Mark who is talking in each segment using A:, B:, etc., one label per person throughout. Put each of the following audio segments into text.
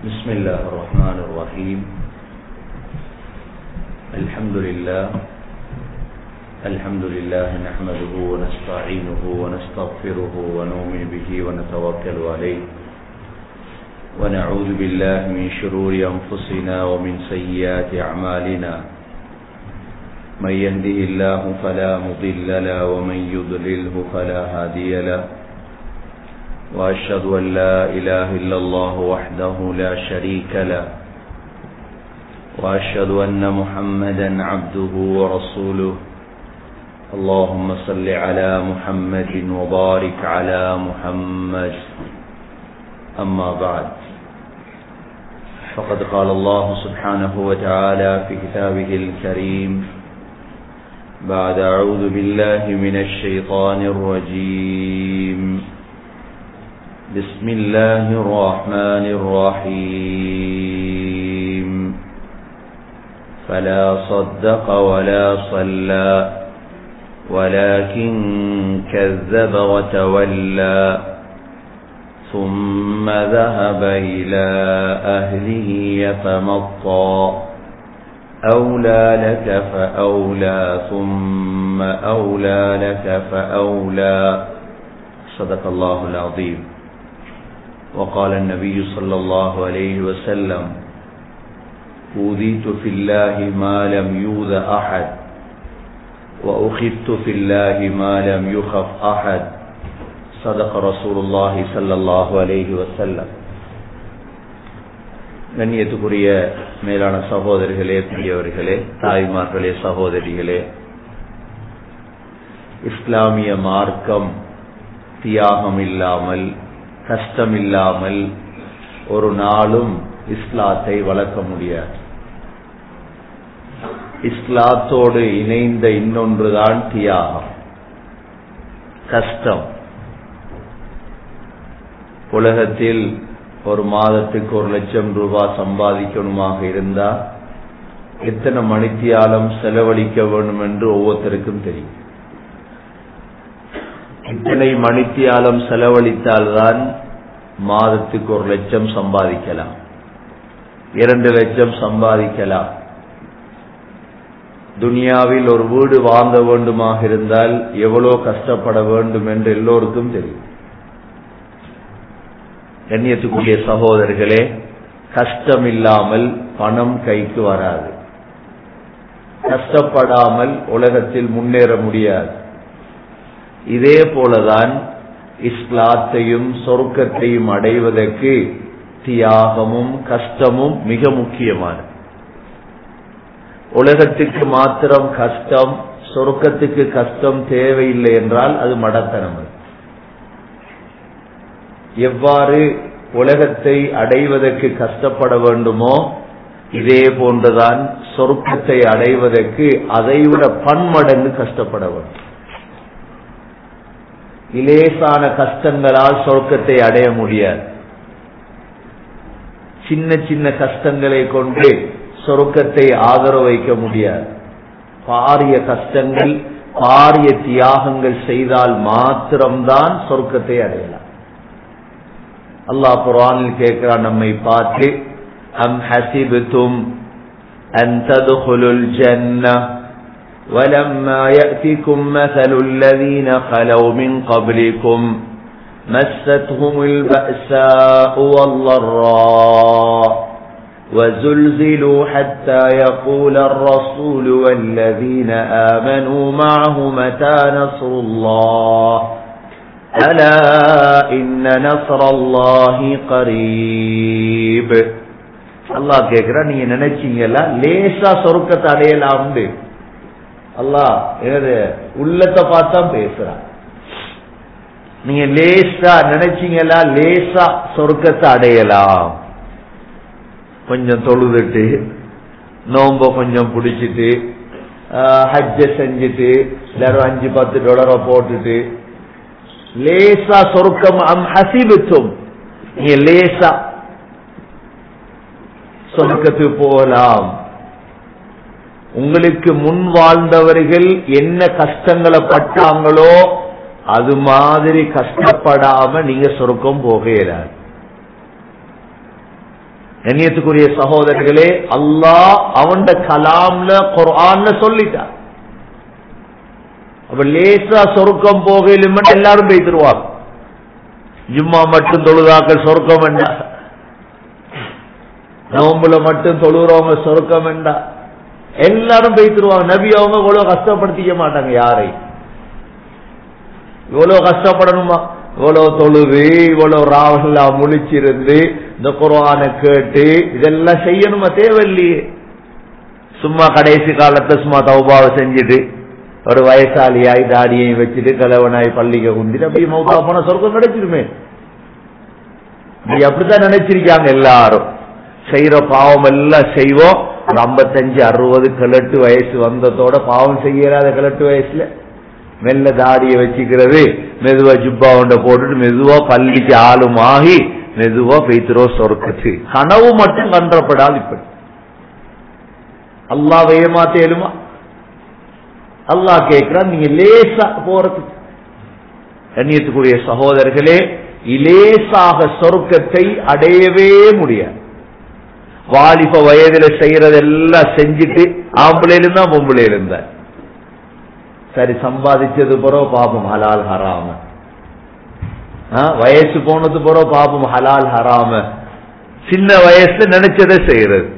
A: بسم الله الرحمن الرحيم الحمد لله الحمد لله نحمده ونستعينه ونستغفره ونؤمن به ونتوكل عليه ونعوذ بالله من شرور أنفسنا ومن سيئات أعمالنا من يهده الله فلا مضل له ومن يضلله فلا هادي له وأشهد أن لا إله إلا الله وحده لا شريك له وأشهد أن محمدا عبده ورسوله اللهم صل على محمد وبارك على محمد أما بعد فقد قال الله سبحانه وتعالى في كتابه الكريم بعد أعوذ بالله من الشيطان الرجيم بسم الله الرحمن الرحيم فلا صدق ولا صلى ولكن كذب وتولى ثم ذهب إلى أهله يتمطى أولى لك فأولى ثم أولى لك فأولى صدق الله العظيم وقال النبي صلى الله عليه وسلم أوذيت في الله ما لم يوذ أحد وأخذت في الله ما لم يخف أحد صدق رسول الله صلى الله عليه وسلم கண்ணியத்துக்குரிய மேலான சகோதரிகளே பெரியவர்களே தாய்மார்களே சகோதரிகளே இஸ்லாமிய மார்க்கம் தியாகம் இல்லாமல் கஷ்டம் இல்லாமல் ஒரு நாளும் இஸ்லாத்தை வளர்க்க முடியாது இஸ்லாத்தோடு இணைந்த இன்னொன்றுதான் தியாகம் கஷ்டம் உலகத்தில் ஒரு மாதத்துக்கு ஒரு லட்சம் ரூபாய் சம்பாதிக்கணுமாக இருந்தா எத்தனை மணித்தியாலம் செலவழிக்க வேண்டும் என்று ஒவ்வொருத்தருக்கும் தெரியும் இத்தனை மணித்தியாலம் செலவழித்தால்தான் மாதத்துக்கு ஒரு லட்சம் சம்பாதிக்கலாம் இரண்டு லட்சம் சம்பாதிக்கலாம் துனியாவில் ஒரு வீடு வாங்க வேண்டுமாக இருந்தால் எவ்வளவு கஷ்டப்பட வேண்டும் என்று எல்லோருக்கும் தெரியும் கண்ணியத்துக்குரிய சகோதரர்களே கஷ்டம் இல்லாமல் பணம் கைக்கு வராது கஷ்டப்படாமல் உலகத்தில் முன்னேற முடியாது இதே போலதான் இஸ்லாத்தையும் சொர்க்கத்தையும் அடைவதற்கு தியாகமும் கஷ்டமும் மிக முக்கியமானது உலகத்துக்கு மாத்திரம் கஷ்டம் சொர்க்கத்துக்கு கஷ்டம் தேவையில்லை என்றால் அது மடத்தனம் எவ்வாறு உலகத்தை அடைவதற்கு கஷ்டப்பட வேண்டுமோ இதே போன்றுதான் சொர்க்கத்தை அடைவதற்கு அதைவிட பன்மடங்கு கஷ்டப்பட வேண்டும் இலேசான கஷ்டங்களால் சொர்க்கத்தை அடைய முடியாது சின்ன சின்ன கஷ்டங்களை கொண்டு சொர்க்கத்தை ஆதரவு வைக்க முடியாது பாரிய கஷ்டங்கள் பாரிய தியாகங்கள் செய்தால் மாத்திரம்தான் சொர்க்கத்தை அடையலாம் அல்லாஹ் குரானில் கேட்கிறான் நம்மை பார்த்து அம் ஹசிபுத்தும் அன் ததுகுலுல் ஜன்னah ولما يأتكم مثل الذين خلوا من قبلكم مستهم البأساء والضراء وزلزلوا حتى يقول الرسول والذين آمنوا معه متى نصر الله ألا إن نصر الله قريب الله கேக்குறா நீங்க நினைச்சீங்களா லேசா சொருக்கத்தை அடையலாம் அல்லாஹ் எனது உள்ளத்தை பார்த்தா பேசுறான் நீங்க லேசா நினைச்சீங்களா லேசா சொர்க்கத்தை அடையலாம் கொஞ்சம் தொழுதுட்டு நோம்ப கொஞ்சம் பிடிச்சிட்டு ஹஜ்ஜ செஞ்சுட்டு எல்லாரும் அஞ்சு பத்து டாலரை போட்டுட்டு லேசா சொர்க்கம் அம் ஹசிபுத்தும் நீங்க லேசா சொர்க்கத்துக்கு போகலாம் உங்களுக்கு முன் வாழ்ந்தவர்கள் என்ன கஷ்டங்களை பட்டாங்களோ அது மாதிரி கஷ்டப்படாம நீங்க சொர்க்கம் போக இயலாது கண்ணியத்துக்குரிய சகோதரர்களே அல்லாஹ் அவன் கலாம்ல குர்ஆன்ல சொல்லிட்டான் அப்ப லேசா சொருக்கம் போகையிலும் எல்லாரும் பேசிடுவாங்க ஜும்மா மட்டும் தொழுதாக்கள் சொருக்கம் வேண்டா நோம்புல மட்டும் தொழுறவங்க சொருக்கம் வேண்டா எல்லாரும் பேசிடுவாங்க நபி அவங்க இவ்வளவு கஷ்டப்படுத்திக்க மாட்டாங்க யாரை இவ்வளவு கஷ்டப்படணுமா இவ்வளவு தொழுது இவ்வளவு ராவலா முழிச்சிருந்து இந்த குரானை கேட்டு இதெல்லாம் செய்யணுமா தேவையில்லையே சும்மா கடைசி காலத்துல சும்மா தௌபாவை செஞ்சுட்டு ஒரு வயசாலியாய் தாடியையும் வச்சுட்டு கலவனாய் பள்ளிக்க குந்திட்டு அப்படியே மௌத்தா போன சொர்க்கம் கிடைச்சிருமே நீ அப்படித்தான் நினைச்சிருக்காங்க எல்லாரும் செய்யற பாவம் எல்லாம் செய்வோம் ஒரு ஐம்பத்தஞ்சு அறுபது கிழட்டு வயசு வந்ததோட பாவம் செய்யறாத கிழட்டு வயசுல மெல்ல தாடியை வச்சுக்கிறது மெதுவா ஜுப்பா ஒண்ட போட்டுட்டு மெதுவா பள்ளிக்கு ஆளும் ஆகி மெதுவா பெய்த்திரோ சொர்க்கத்து கனவு மட்டும் கன்றப்படாது இப்படி அல்லாஹ் ஏமாத்தேலுமா அல்லாஹ் கேட்கிறான் நீங்க லேசா போறதுக்கு கண்ணியத்துக்குரிய சகோதரர்களே இலேசாக சொர்க்கத்தை அடையவே முடியாது வாலிப வயதுல செய்யறதெல்லாம் செஞ்சுட்டு ஆம்பளையில இருந்தா பொம்பளையில இருந்தா சரி சம்பாதிச்சது பிறகு பாப்போம் ஹலால் ஹராம ஆ, வயசு போனது பிறகு பாப்போம் ஹலால் ஹராம சின்ன வயசுல நினைச்சதை செய்யறது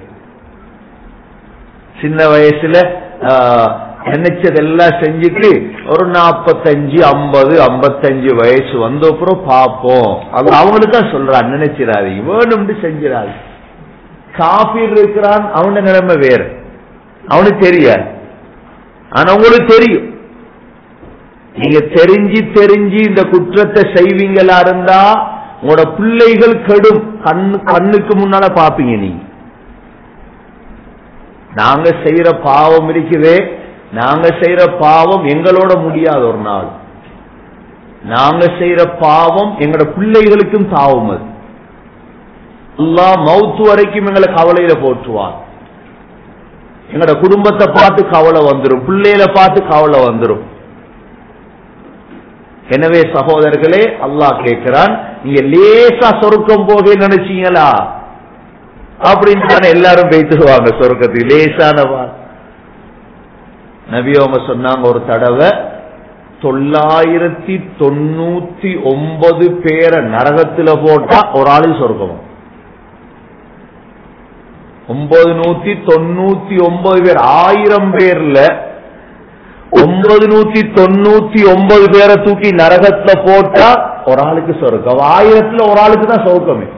A: சின்ன வயசுல ஆ, நினைச்சதெல்லாம் செஞ்சுட்டு ஒரு நாற்பத்தஞ்சு ஐம்பது ஐம்பத்தஞ்சு வயசு வந்த அப்புறம் பார்ப்போம் அது அவங்களுக்கு தான் சொல்றான் நினைச்சிடாதீங்க வேணும்னு செஞ்சிடாது காபீர் இருக்கிறான் அவன நிலைமை வேற அவனுக்கு தெரியாது ஆனா உங்களுக்கு தெரியும் நீங்க தெரிஞ்சு தெரிஞ்சு இந்த குற்றத்தை செய்வீங்களா இருந்தா உங்களோட பிள்ளைகள் கெடும் கண்ணு கண்ணுக்கு முன்னால பாப்பீங்க நீங்க நாங்க செய்யற பாவம் இருக்குதே நாங்க செய்யற பாவம் எங்களோட முடியாது ஒரு நாள் நாங்க செய்யற பாவம் எங்களோட பிள்ளைகளுக்கும் தாவும் அது அல்லாஹ் மவுத்து வரைக்கும் எங்களை கவலையில போட்டுவான் எங்களோட குடும்பத்தை பார்த்து கவலை வந்துரும் பிள்ளைகளை பார்த்து கவலை வந்துரும் எனவே சகோதரர்களே அல்லாஹ் கேட்கிறான் நீங்க லேசா சொருக்கம் போக நினைச்சீங்களா அப்படின்னு தானே எல்லாரும் பேசுவாங்க சொர்க்கத்துக்கு லேசானவா நபி அவங்க சொன்னாங்க ஒரு தடவை தொள்ளாயிரத்தி தொண்ணூத்தி ஒன்பது பேரை நரகத்துல போட்டா ஒரு ஆளு சொர்க்கம் ஒன்பது நூத்தி தொண்ணூத்தி ஒன்பது பேர் ஆயிரம் பேர்ல ஒன்பது நூத்தி தொண்ணூத்தி ஒன்பது பேரை தூக்கி நரகத்துல போட்டா ஒரு ஆளுக்கு சொர்க்கம் ஆயிரத்துல ஒரு ஆளுக்கு தான் சொர்க்கமே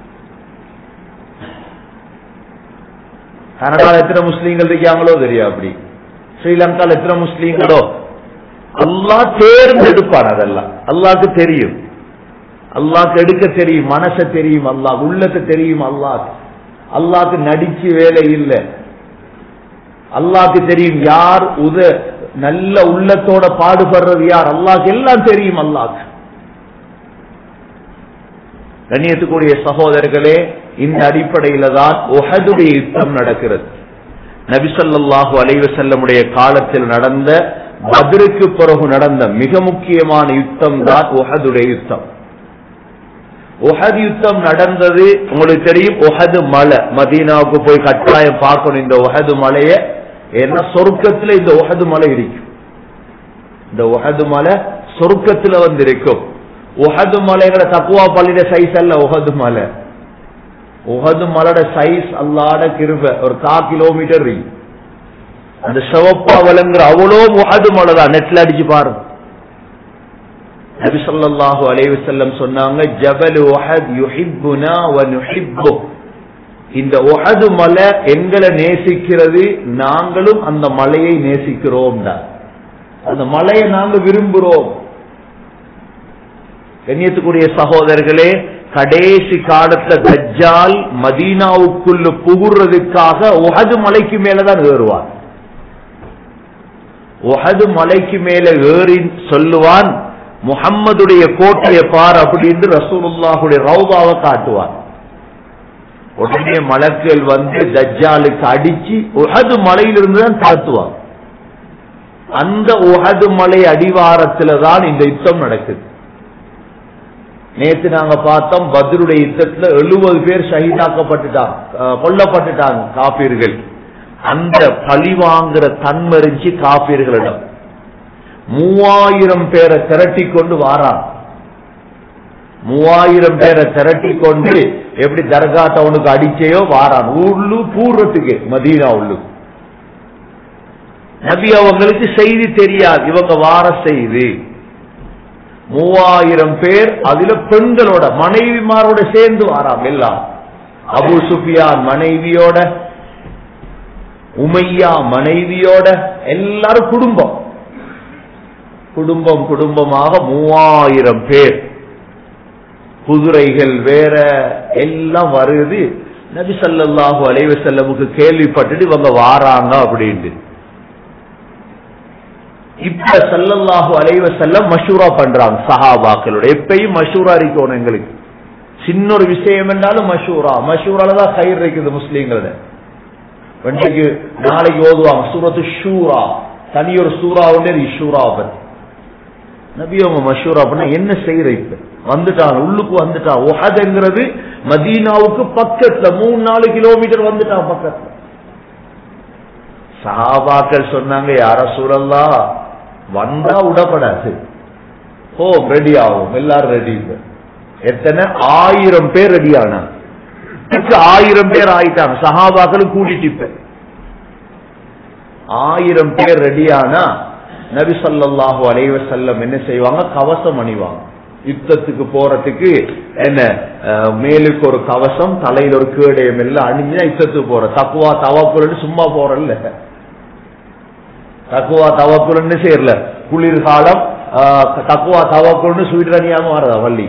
A: கனடால எத்தனை முஸ்லீம்கள் இருக்காங்களோ தெரியும் அப்படி ஸ்ரீலங்கால எத்தனை முஸ்லீம்களோ அல்லாஹ் தேர்ந்தெடுப்பான் அதெல்லாம் அல்லாஹ்க்கு தெரியும் அல்லாஹ்க்கு எடுக்க தெரியும் மனச தெரியும் அல்லாஹ் உள்ளத்தை தெரியும் அல்லாஹ் அல்லாஹ்க்கு நடிச்சு வேலை இல்லை அல்லாஹ்க்கு தெரியும் யார் உத நல்ல உள்ளத்தோட பாடுபடுறது யார் அல்லாஹ்க்கு எல்லாம் தெரியும் அல்லாஹ்க்கு கண்ணியத்துக்குரிய சகோதரர்களே இந்த அடிப்படையில தான் உஹதுடைய யுத்தம் நடக்கிறது நபிசல்லாஹு அலைவசல்லமுடைய காலத்தில் நடந்த பத்ருக்கு பிறகு நடந்த மிக முக்கியமான யுத்தம் தான் உஹதுடைய யுத்தம் உஹது யுத்தம் நடந்தது உங்களுக்கு தெரியும் உஹது மலை மதீனாவுக்கு போய் கட்டாயம் பார்க்கணும் இந்த உஹது மலைய ஏன்னா சொர்க்கத்துல இந்த உஹது மலை இருக்கும் இந்த உஹது மலை சொர்க்கத்துல வந்து இருக்கும் உஹது மலைங்கிற தக்குவா பள்ளியில சைஸ் அல்ல உஹது மலை உஹது மலையோட சைஸ் அல்லாட கிருப ஒரு கா கிலோமீட்டர் இருக்கு அந்த சிவப்பா விளங்குற அவ்வளோ உஹது மலை தான் நெட்ல அடிச்சு பாருங்க நபி ஸல்லல்லாஹு அலைஹி வஸல்லம் சொன்னாங்க ஜபல் உஹத் யுஹிப்புனா வ நுஹிப்பு இந்த உஹது மலை எங்களை நேசிக்கிறது நாங்களும் அந்த மலையை நேசிக்கிறோம் அந்த மலையை நாங்க விரும்புறோம் கண்ணியத்துக்குரிய சகோதரர்களே கடைசி காலத்துல தஜ்ஜால் மதீனாவுக்குள்ள புகுறதுக்காக உஹது மலைக்கு மேலதான் ஏறுவான் உஹது மலைக்கு மேல ஏறி சொல்லுவான் முகம்மதுடைய கோட்டையை பார் அப்படின்னு ரசூலுல்லாஹுடைய ரவுதாவை காட்டுவான் உடனே மலக்கள் வந்து தஜ்ஜாலுக்கு அடிச்சு உஹது மலையிலிருந்து தான் தாத்துவான் அந்த உஹது மலை அடிவாரத்துல தான் இந்த யுத்தம் நடக்குது நேத்து நாங்க பார்த்தோம் பத்ருடைய யுத்தத்துல எழுபது பேர் ஷஹீதாக்கப்பட்டுட்டாங்க அஹ், கொல்லப்பட்டுட்டாங்க காப்பீர்கள் அந்த பழி வாங்குற தன்மறிஞ்சு காப்பீர்களிடம் மூவாயிரம் பேரை திரட்டி கொண்டு வாரான் மூவாயிரம் பேரை திரட்டி கொண்டு எப்படி தர்கா டவுனுக்கு அடிச்சையோ வாரான் உள்ளு பூர்வத்துக்கு மதீனா உள்ளு நபி அவங்களுக்கு செய்தி தெரியாது இவங்க வார செய்தி மூவாயிரம் பேர் அதுல பெண்களோட மனைவிமாரோட சேர்ந்து வாராம் எல்லாம் அபு சுஃபியான் மனைவியோட உமையா மனைவியோட எல்லாரும் குடும்பம் குடும்பம் குடும்பமாக மூவாயிரம் பேர் குதிரைகள் வேற எல்லாம் வருது நபி ஸல்லல்லாஹு அலைஹி வஸல்லமுக்கு கேள்விப்பட்டுட்டு இவங்க வாராங்க அப்படின்ட்டு இப்ப ஸல்லல்லாஹு அலைஹி வஸல்லம் மஷூரா பண்றாங்க சஹாபாக்களோட எப்பயும் மஷூரா இருக்கணும் எங்களுக்கு சின்ன ஒரு விஷயம் என்றாலும் மஷூரா மஷூரால தான் கயிறு இருக்குது முஸ்லீம்கள இன்றைக்கு நாளைக்கு ஓதுவாங்க சூரத்து ஷூரா தனி ஒரு சூறா உண்டு ஷூரா பத்தி நபி அவங்க மஷூரா பண்ண என்ன செய்யற இப்ப வந்துட்டாங்க உள்ளுக்கு வந்துட்டான் உஹதுங்கிறது மதீனாவுக்கு பக்கத்துல மூணு நாலு கிலோமீட்டர் வந்துட்டான் பக்கத்துல சஹாபாக்கள் சொன்னாங்க யார சூழல்லா வந்தா விடப்படாது ஓ ரெடி ஆகும் எல்லாரும் ரெடி எத்தனை ஆயிரம் பேர் ரெடி ஆனாங்க இதுக்கு ஆயிரம் பேர் ஆயிட்டாங்க சஹாபாக்களும் கூட்டிட்டு இப்ப ஆயிரம் பேர் ரெடி ஆனா நபி ஸல்லல்லாஹு அலைஹி வஸல்லம் என்ன செய்வாங்க கவசம் அணிவாங்க யுத்தத்துக்கு போறதுக்கு என்ன அஹ், மேலுக்கு ஒரு கவசம் தலையில ஒரு கேடயம் எல்லாம் அணிஞ்சா யுத்தத்துக்கு போற தக்குவா தவப்புலன்னு சும்மா போறல்ல தக்குவா தவப்புலன்னு செய்யல குளிர்காலம் ஆஹ், தக்குவா தவப்புல்னு ஸ்வீட் அணியாம வரதா வள்ளி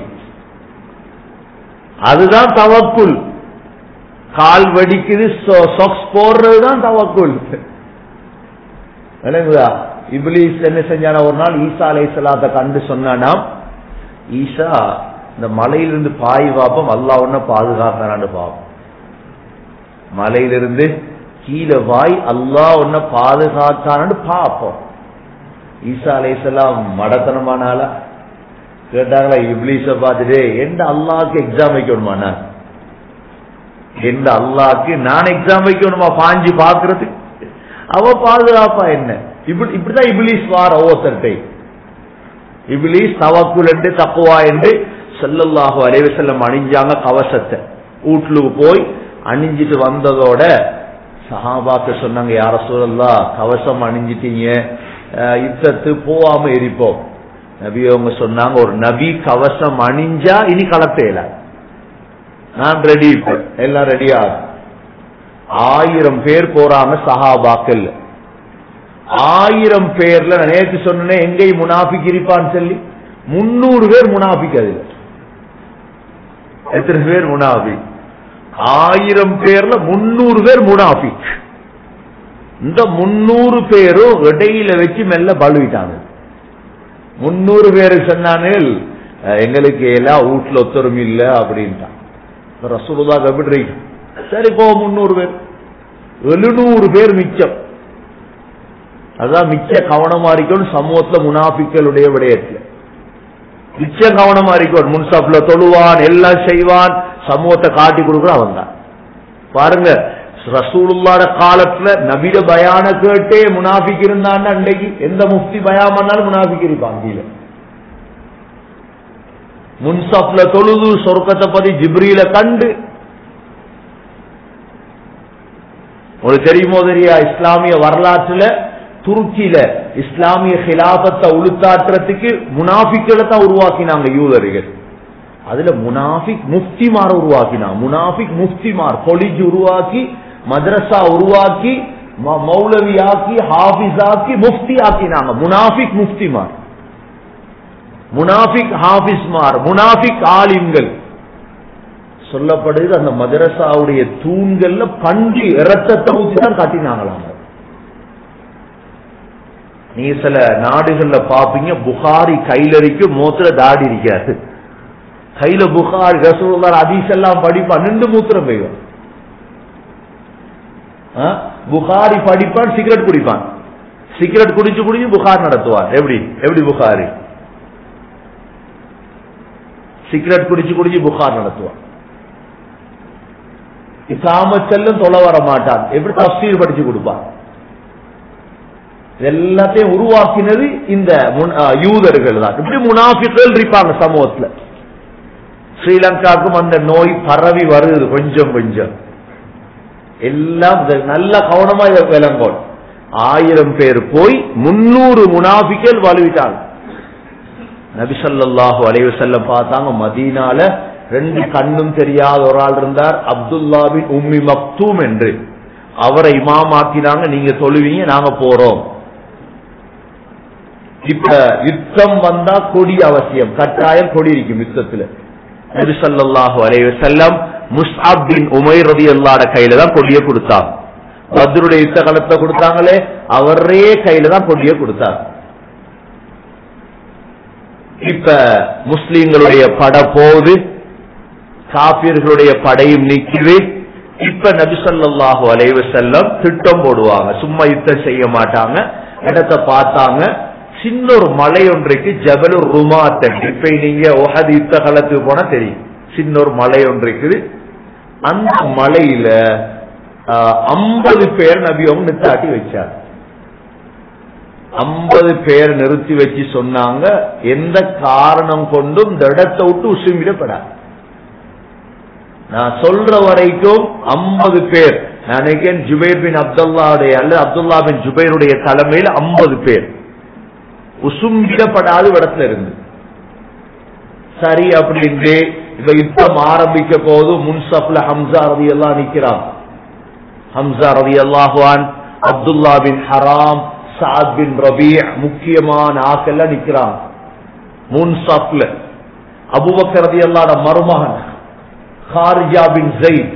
A: அதுதான் தவக்குள் கால் வடிக்குது சொக்ஸ் போடுறதுதான் தவக்குள் விளங்குதா இப்லீஸ் என்ன செஞ்சானா ஒரு நாள் ஈசா அலைஹிஸ்ஸலாத்தை கண்டு சொன்னானாம் ஈசா இந்த மலையிலிருந்து பாய் வாப்பம் அல்லாஹ் ஒன்ன பாதுகாக்கிறான்னு பாவம் மலையிலிருந்து கீழே வாய் அல்லாஹ் ஒன்ன பாதுகாத்தான்னு பாப்போம் ஈசா அலைஹிஸ்ஸலாம் மடத்தனமானால கேட்டாங்களா இப்லீஸ பார்த்துட்டு எந்த அல்லாஹ்க்கு எக்ஸாம் வைக்கணுமா எந்த அல்லாஹ்க்கு நான் எக்ஸாம் வைக்கணுமா பாஞ்சு பாக்குறதுக்கு அவ பாதுகாப்பா என்ன இப்படி இப்படிதான் இபிலிஸ் வார ஒவ்வொருத்தர்கிட்ட இபிலிஸ் தவக்குல் என்று தக்குவா என்று ஸல்லல்லாஹு அலைஹி வஸல்லம் அணிஞ்சாங்க கவசத்தை வீட்டுக்கு போய் அணிஞ்சிட்டு வந்ததோட சஹாபாக்கு சொன்னாங்க யார சூழல்லா கவசம் அணிஞ்சிட்டீங்க அஹ், யுத்தத்து போகாம இருப்போம் நபி அவங்க சொன்னாங்க ஒரு நபி கவசம் அணிஞ்சா இனி கலப்பேல நான் ரெடி இப்ப எல்லாம் ரெடியா ஆயிரம் பேர் போறாங்க சஹாபாக்கள் ஆயிரம் பேர்ல நான் நேற்று சொன்னேன் எங்கேயும் முனாஃபிக் இருப்பான்னு சொல்லி முன்னூறு பேர் முனாஃபிக் அதுல எத்தனை பேர் முனாஃபிக் ஆயிரம் பேர்ல முன்னூறு பேர் முனாஃபிக் இந்த முன்னூறு பேரும் இடையில வச்சு மெல்ல பழுவிட்டாங்க முன்னூறு பேரு சொன்னானேல் அஹ், எங்களுக்கு எல்லாம் வீட்டுல ஒத்தரும் இல்ல அப்படின்ட்டான் ரசூலுல்லா எப்படி இருக்கு? சரி போ முன்னூறு பேர் எழுநூறு பேர் மிச்சம் அதான் மிச்ச கவனமா இருக்கணும் சமூகத்துல முனாபிக்களுடைய விடயத்துல மிச்ச கவனமா இருக்கணும் முன்சாப்ல தொழுவான் எல்லாம் செய்வான் சமூகத்தை காட்டி கொடுக்குற அவன் தான் பாருங்க ரசூலுல்லாட காலத்துல நபிட பயான கேட்டே முனாஃபிக் இருந்தான்னா அன்றைக்கு எந்த முஃப்தி பயான் பண்ணாலும் முனாஃபிக் இருப்பான் கீழே முன்சாப்ல தொழுது சொர்க்கத்தை பத்தி ஜிப்ரீல கண்டு உங்களுக்கு தெரியுமோ தெரியா இஸ்லாமிய வரலாற்றுல துருக்கியில இஸ்லாமிய ஹிலாபத்தை உளுத்தாட்டுறதுக்கு முனாஃபிக்களை தான் உருவாக்கினாங்க யூதர்கள் அதுல முனாஃபிக் முஃப்திமார் உருவாக்கினாங்க முனாஃபிக் முஃப்திமார் கொலிஜ் உருவாக்கி மദ്രസா உருவாக்கி ம- மௌலவி ஆக்கி ஹாஃபிஸ் ஆக்கி முஃப்தி ஆக்கினாங்க முனாஃபிக் முஃப்திமார் முனாஃபிக் ஹாஃபிஸ்மார் முனாஃபிக் ஆலிம்கள் சொல்லப்படுது அந்த மதரசாவுடைய தூண்கள்ல பன்றி இரத்தத்தை ஊத்தி தான் காட்டினாங்களாம் நீ சில நாடுகள்ல பாப்பீங்க புகாரி கையில இருக்கும் மூத்திர தாடி இருக்காது கையில புகாரி ரசூலுல்லாஹ் ஹதீஸ் எல்லாம் படிப்பான் நின்று மூத்திரம் பெய்யும் ஆ? புகாரி படிப்பான் சிகரெட் குடிப்பான் சிகரெட் குடிச்சு குடிச்சு புகார் நடத்துவான் எப்படி எப்படி புகாரி
B: சிகரெட் குடிச்சு குடிச்சு புகார் நடத்துவான் இக்காமச்சல்லும் தொலை வர மாட்டான் எப்படி தப்சீர் படிச்சு கொடுப்பான் எல்லாத்தையும் உருவாக்கினது இந்த முன்- ஆ, யூதர்கள் தான் இப்படி முனாஃபிக்கள் இருப்பாங்க சமூகத்துல ஸ்ரீலங்காவுக்கும் அந்த நோய் பரவி வருது கொஞ்சம் கொஞ்சம் எல்லாம் இது நல்ல கவனமா இதை விளங்கும் ஆயிரம் பேர் போய் முன்னூறு முனாஃபிக்கள் வலுவிட்டாங்க நபிசல்லாஹு அலைவசல்லம் பார்த்தாங்க மதீனால ரெண்டு கண்ணும் தெரியாத ஒரு ஆள் இருந்தார் அப்துல்லாபின் உம்மி மக்தூம் என்று அவரை இமாமாக்கினாங்க நீங்க சொல்லுவீங்க நாங்க போறோம் இப்ப யுத்தம் வந்தா கொடி அவசியம் கட்டாயம் கொடி இருக்கும் யுத்தத்துல நபி ஸல்லல்லாஹு அலைஹி வஸல்லம் முஸ்அப் பின் உமைர் ரலியல்லாஹு கையில தான் கொடியை கொடுத்தாங்க பத்ருடைய யுத்த காலத்தை கொடுத்தாங்களே அவரே கையில தான் கொடியை கொடுத்தார் இப்ப முஸ்லிம்களுடைய பட போகுது காபியர்களுடைய படையும் நிக்குது இப்ப நபி ஸல்லல்லாஹு அலைஹி வஸல்லம் திட்டம் போடுவாங்க சும்மா யுத்தம் செய்ய மாட்டாங்க இடத்தை பார்த்தாங்க சின்ன ஒரு மலை ஒன்றைக்கு ஜபலு ருமாத் இப்ப நீங்க ஒஹது யுத்த காலத்துக்கு போனா தெரியும் சின்ன ஒரு மலை ஒன்று இருக்குது அந்த மலையில ஐம்பது பேர் நபி அவங்க நித்தாட்டி வச்சார் ஐம்பது பேர் நிறுத்தி வச்சு சொன்னாங்க எந்த காரணம் கொண்டும் இந்த இடத்தை விட்டு உசுமிடப்படாது நான் சொல்ற வரைக்கும் ஐம்பது பேர் நான் நினைக்கிறேன் ஜுபைர் பின் அப்துல்லாவுடைய அல்லது அப்துல்லா பின் ஜுபைருடைய தலைமையில் ஐம்பது பேர் உசும்பிடப்படாத இடத்துல இருந்து சரி அப்படின்ட்டு இப்ப யுத்தம் ஆரம்பிக்க போது முன்சப்ல ஹம்சா ரவி எல்லாம் நிக்கிறான் ஹம்சா ரவி அல்லாஹுவான் அப்துல்லா பின் ஹராம் சாத் பின் ரபி முக்கியமான ஆக்கெல்லாம் நிக்கிறான் முன்சப்ல அபுபக்கர் ரதி அல்லாட மருமகன் ஹாரிஜா பின் ஜெயித்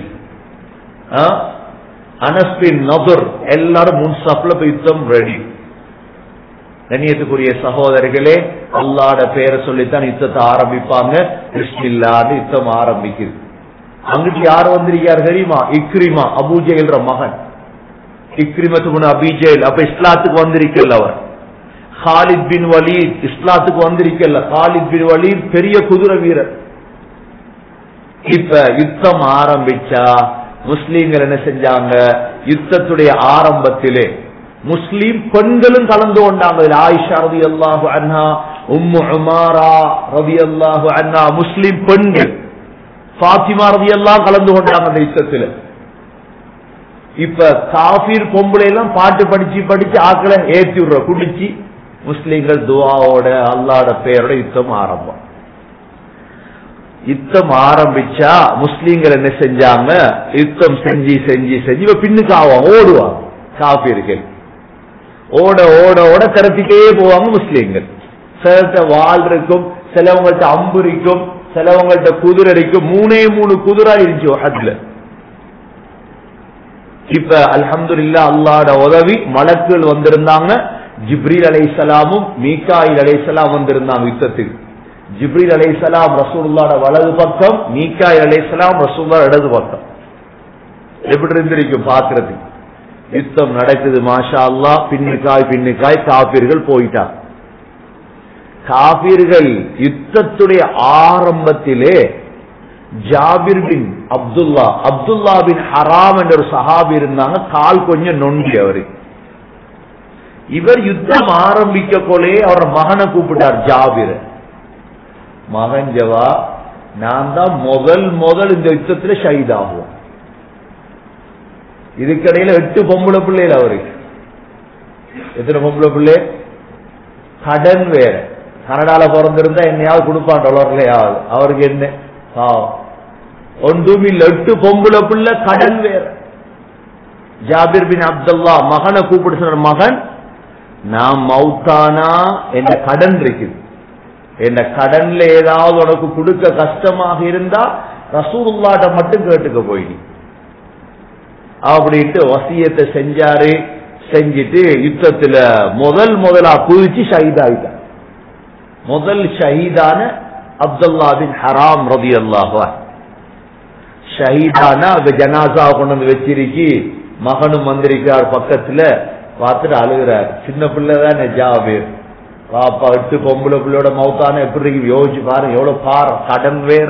B: அனஸ் பின் நபர் எல்லாரும் முன்சாப்ல போய் யுத்தம் ரெடி கண்ணியத்துக்குரிய சகோதரர்களே அல்லாட பேரை சொல்லித்தான் யுத்தத்தை ஆரம்பிப்பாங்க பிஸ்மில்லான்னு யுத்தம் ஆரம்பிக்குது அங்கிட்டு யார் வந்திருக்கார் தெரியுமா இக்ரிமா அபூஜெயல்ற மகன் இக்ரிமத்து முன் அபிஜெயல் அப்ப இஸ்லாத்துக்கு வந்திருக்கல அவர் ஹாலித் பின் வலீத் இஸ்லாத்துக்கு வந்திருக்கல ஹாலித் பின் வலீத் பெரிய குதிரை வீரர் இப்ப யுத்தம் ஆரம்பிச்சா முஸ்லீம்கள் என்ன செஞ்சாங்க யுத்தத்துடைய ஆரம்பத்திலே முஸ்லீம் பெண்களும் கலந்து கொண்டாங்க இதுல ஆயிஷா ரதி அல்லாஹு அண்ணா உம்மு உமாரா ரதி அல்லாஹு அண்ணா முஸ்லீம் பெண்கள் பாத்திமா ரதி எல்லாம் கலந்து கொண்டாங்க அந்த யுத்தத்துல இப்ப காபீர் பொம்பளை எல்லாம் பாட்டு படிச்சு படிச்சு ஆக்களை ஏத்தி விடுற குடிச்சு முஸ்லீம்கள் துவாவோட அல்லாட பேரோட யுத்தம் ஆரம்பம் யுத்தம் ஆரம்பிச்சா முஸ்லீம்கள் என்ன செஞ்சாங்க யுத்தம் செஞ்சு செஞ்சு செஞ்சு இப்ப பின்னுக்கு ஆவாங்க ஓடுவாங்க காபீர்கள் ஓட ஓட ஓட திறத்திட்டே போவாங்க முஸ்லீம்கள் சிலர்கிட்ட வால் இருக்கும் சிலவங்கள்ட்ட அம்பு இருக்கும் சிலவங்கள்ட்ட குதிரை இருக்கும் மூணே மூணு குதிரை இருந்துச்சு அதுல இப்ப அல்ஹம்துலில்லா அல்லாட உதவி மலக்குகள் வந்திருந்தாங்க ஜிப்ரீல் அலைசலாமும் மீகாயில் அலைசலாம் வந்திருந்தாங்க யுத்தத்துக்கு ஜிப்ரீல் அலைசலாம் ரசூல்லாட வலது பக்கம் மீகாயில் அலைசலாம் ரசூல்லா இடது பக்கம் எப்படி இருந்திருக்கும் பாக்குறதுக்கு யுத்தம் நடக்குது மாஷா அல்லா பின்னுக்காய் பின்னுக்காய் காப்பீர்கள் போயிட்டாங்க காபீர்கள் யுத்தத்துடைய ஆரம்பத்திலே ஜாபிர் பின் அப்துல்லா அப்துல்லா பின் ஹராம் என்ற ஒரு சஹாபி இருந்தாங்க கால் கொஞ்சம் நொண்டி அவரு இவர் யுத்தம் ஆரம்பிக்க போலே அவர் மகனை கூப்பிட்டார் ஜாபிர் மகன் ஜவா நான் தான் முதல் முதல் இந்த யுத்தத்துல ஷஹீத் ஆகுவோம் இதுக்கடையில எட்டு பொம்பளை பிள்ளைகள் அவருக்கு எத்தனை பொம்பளை பிள்ளை கடன் வேற கனடால பிறந்திருந்தா என்னையாவது கொடுப்பான் டொலர்லயாவது அவருக்கு என்ன பாவம் ஒன்றும் இல்ல எட்டு பொம்பளை பிள்ளை கடன் வேற ஜாபிர் பின் அப்துல்லா மகனை கூப்பிட்டு சொன்ன மகன் நான் மவுத்தானா என் கடன் இருக்குது என் கடன்ல ஏதாவது உனக்கு கொடுக்க கஷ்டமாக இருந்தா ரசூலுல்லாட்ட மட்டும் கேட்டுக்க போயிடு அப்படின்ட்டு வசியத்தை செஞ்சாரு செஞ்சுட்டு யுத்தத்துல முதல் முதலா குதிச்சு ஷஹீதாயிட்டார் முதல் ஷஹீதான அப்துல்லா பின் ஹராம் ரதி அல்லாஹா ஷஹீதானா அந்த ஜனாசா கொண்டு வந்து வச்சிருக்கி மகனும் வந்திருக்கிறார் பக்கத்துல பார்த்துட்டு அழுகிறார் சின்ன பிள்ளை தான் ஜாபீர் பாப்பா எட்டு பொம்பளை பிள்ளையோட மௌத்தான எப்படி இருக்கு? யோசிச்சு பாருங்க எவ்வளவு பார் கடன் வேற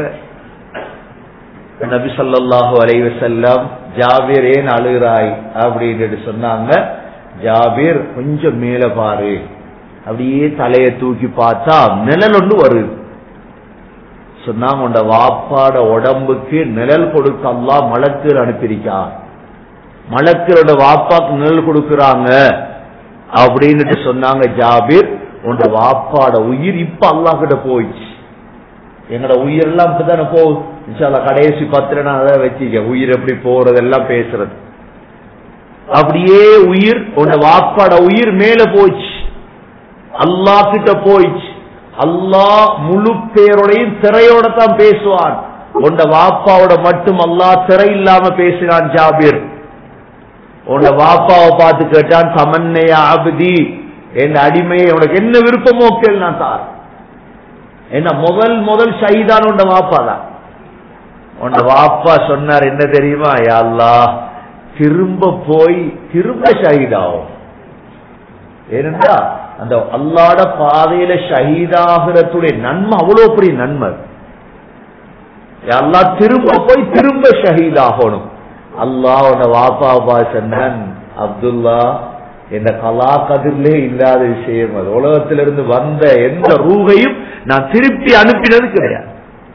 B: நபி ஸல்லல்லாஹு அலைஹி வஸல்லம் ஜாபீர் ஏன் அழுகிறாய் அப்படின்னு சொன்னாங்க ஜாபீர் கொஞ்சம் மேல பாரு அப்படியே தலையை தூக்கி பார்த்தா நிழல் ஒன்று வருது சொன்னாங்க உண்ட வாப்பாட உடம்புக்கு நிழல் கொடுக்க அல்லாஹ் மலக்குகள் அனுப்பியிருக்கான் மலக்களோட வாப்பாக்கு நிழல் கொடுக்கறாங்க அப்படின்னுட்டு சொன்னாங்க ஜாபீர் உண்ட வாப்பாட உயிர் இப்ப அல்லாஹ் கிட்ட போயிடுச்சு எங்கட உயிர் எல்லாம் இப்பதானே போகுது இன்ஷால்லா கடைசி பத்திர நான் அதை வச்சுக்க உயிர் எப்படி போறது எல்லாம் பேசுறது அப்படியே உயிர் உன்ட வாப்பாட உயிர் மேல போச்சு அல்லாஹ் கிட்ட போயிடுச்சு அல்லாஹ் முழு பேரோடையும் திரையோட தான் பேசுவான் உன்ட வாப்பாவோட மட்டும் அல்லாஹ் திரை இல்லாம பேசினான் ஜாபீர் உன்ட வாப்பாவை பார்த்து கேட்டான் சமன்னைய அபதி என் அடிமையை உனக்கு என்ன விருப்பமோ கேள் நான் தார் என்ன முதல் முதல் ஷஹீதான் உண்ட வாப்பா தான் உண்ட வாப்பா சொன்னார் என்ன தெரியுமா யா அல்லாஹ் திரும்ப போய் திரும்ப ஷஹீதாகும் ஏனென்றா அந்த அல்லாட பாதையில ஷஹீதாகிறதுடைய நன்மை அவ்வளவு பெரிய நன்மை யா அல்லாஹ் திரும்ப போய் திரும்ப ஷஹீதாகணும் அல்லாஹ் உன்னை வாப்பா சொன்னான் அப்துல்லா என்ற கலா கதிரிலே இல்லாத விஷயம் அது உலகத்திலிருந்து வந்த எந்த ரூகையும் நான் திருப்பி அனுப்பினது கிடையாது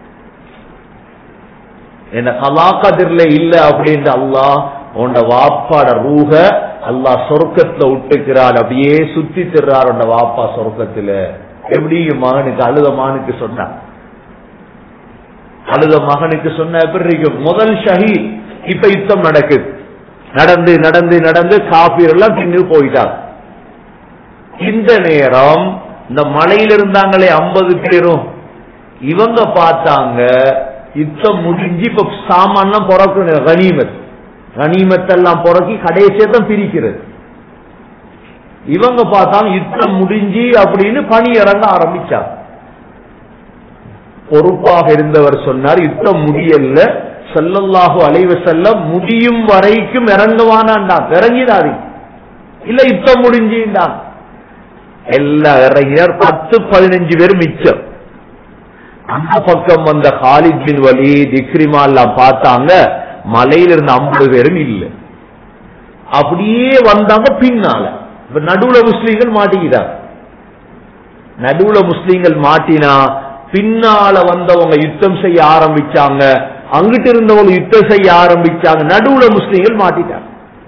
B: என்ன கலா கதிரில இல்ல அப்படின்ற அல்லாஹ் உன்ட வாப்பாட ரூக அல்லாஹ் சொர்க்கத்துல விட்டுக்கிறான் அப்படியே சுத்தி திர்றார் உன்ட வாப்பா சொர்க்கத்துல எப்படி மகனுக்கு அழுத மகனுக்கு சொன்னான் அழுத மகனுக்கு சொன்ன எப்படி இருக்கும் முதல் ஷஹீத் இப்ப யுத்தம் நடக்குது நடந்து நடந்து நடந்து காபீர் எல்லாம் பின்னு போயிட்டாங்க இந்த நேரம் இந்த மலையில இருந்தாங்களே ஐம்பது பேரும் இவங்க பார்த்தாங்க யுத்தம் முடிஞ்சு இப்ப சாமான்லாம் பிறக்கு கனிமத் கனிமத்தெல்லாம் பிறக்கி கடைசியை தான் பிரிக்கிறது இவங்க பார்த்தாங்க யுத்தம் முடிஞ்சு அப்படின்னு பணி இறங்க ஆரம்பிச்சாங்க பொறுப்பாக இருந்தவர் சொன்னார் யுத்தம் முடியல செல்லல்லாஹு அலைவ செல்லம் முடியும் வரைக்கும் இறங்குவானான்டான் இறங்கிடாது இல்ல யுத்தம் முடிஞ்சுட்டான் எல்லாம் இறங்கினார் பத்து பதினஞ்சு பேர் மிச்சம் அந்த பக்கம் வந்த ஹாலித் பின் வலி திக்ரிமா எல்லாம் பார்த்தாங்க மலையில இருந்த ஐம்பது பேரும் இல்ல அப்படியே வந்தாங்க பின்னால இப்ப நடுவுல முஸ்லீம்கள் மாட்டிக்கிறாங்க நடுவுல முஸ்லீம்கள் மாட்டினா பின்னால வந்தவங்க யுத்தம் செய்ய ஆரம்பிச்சாங்க அங்கிட்டு இருந்தவங்க யுத்தம் செய்ய ஆரம்பிச்சாங்க நடுவுல முஸ்லீம்கள் மாட்டிட்டாங்க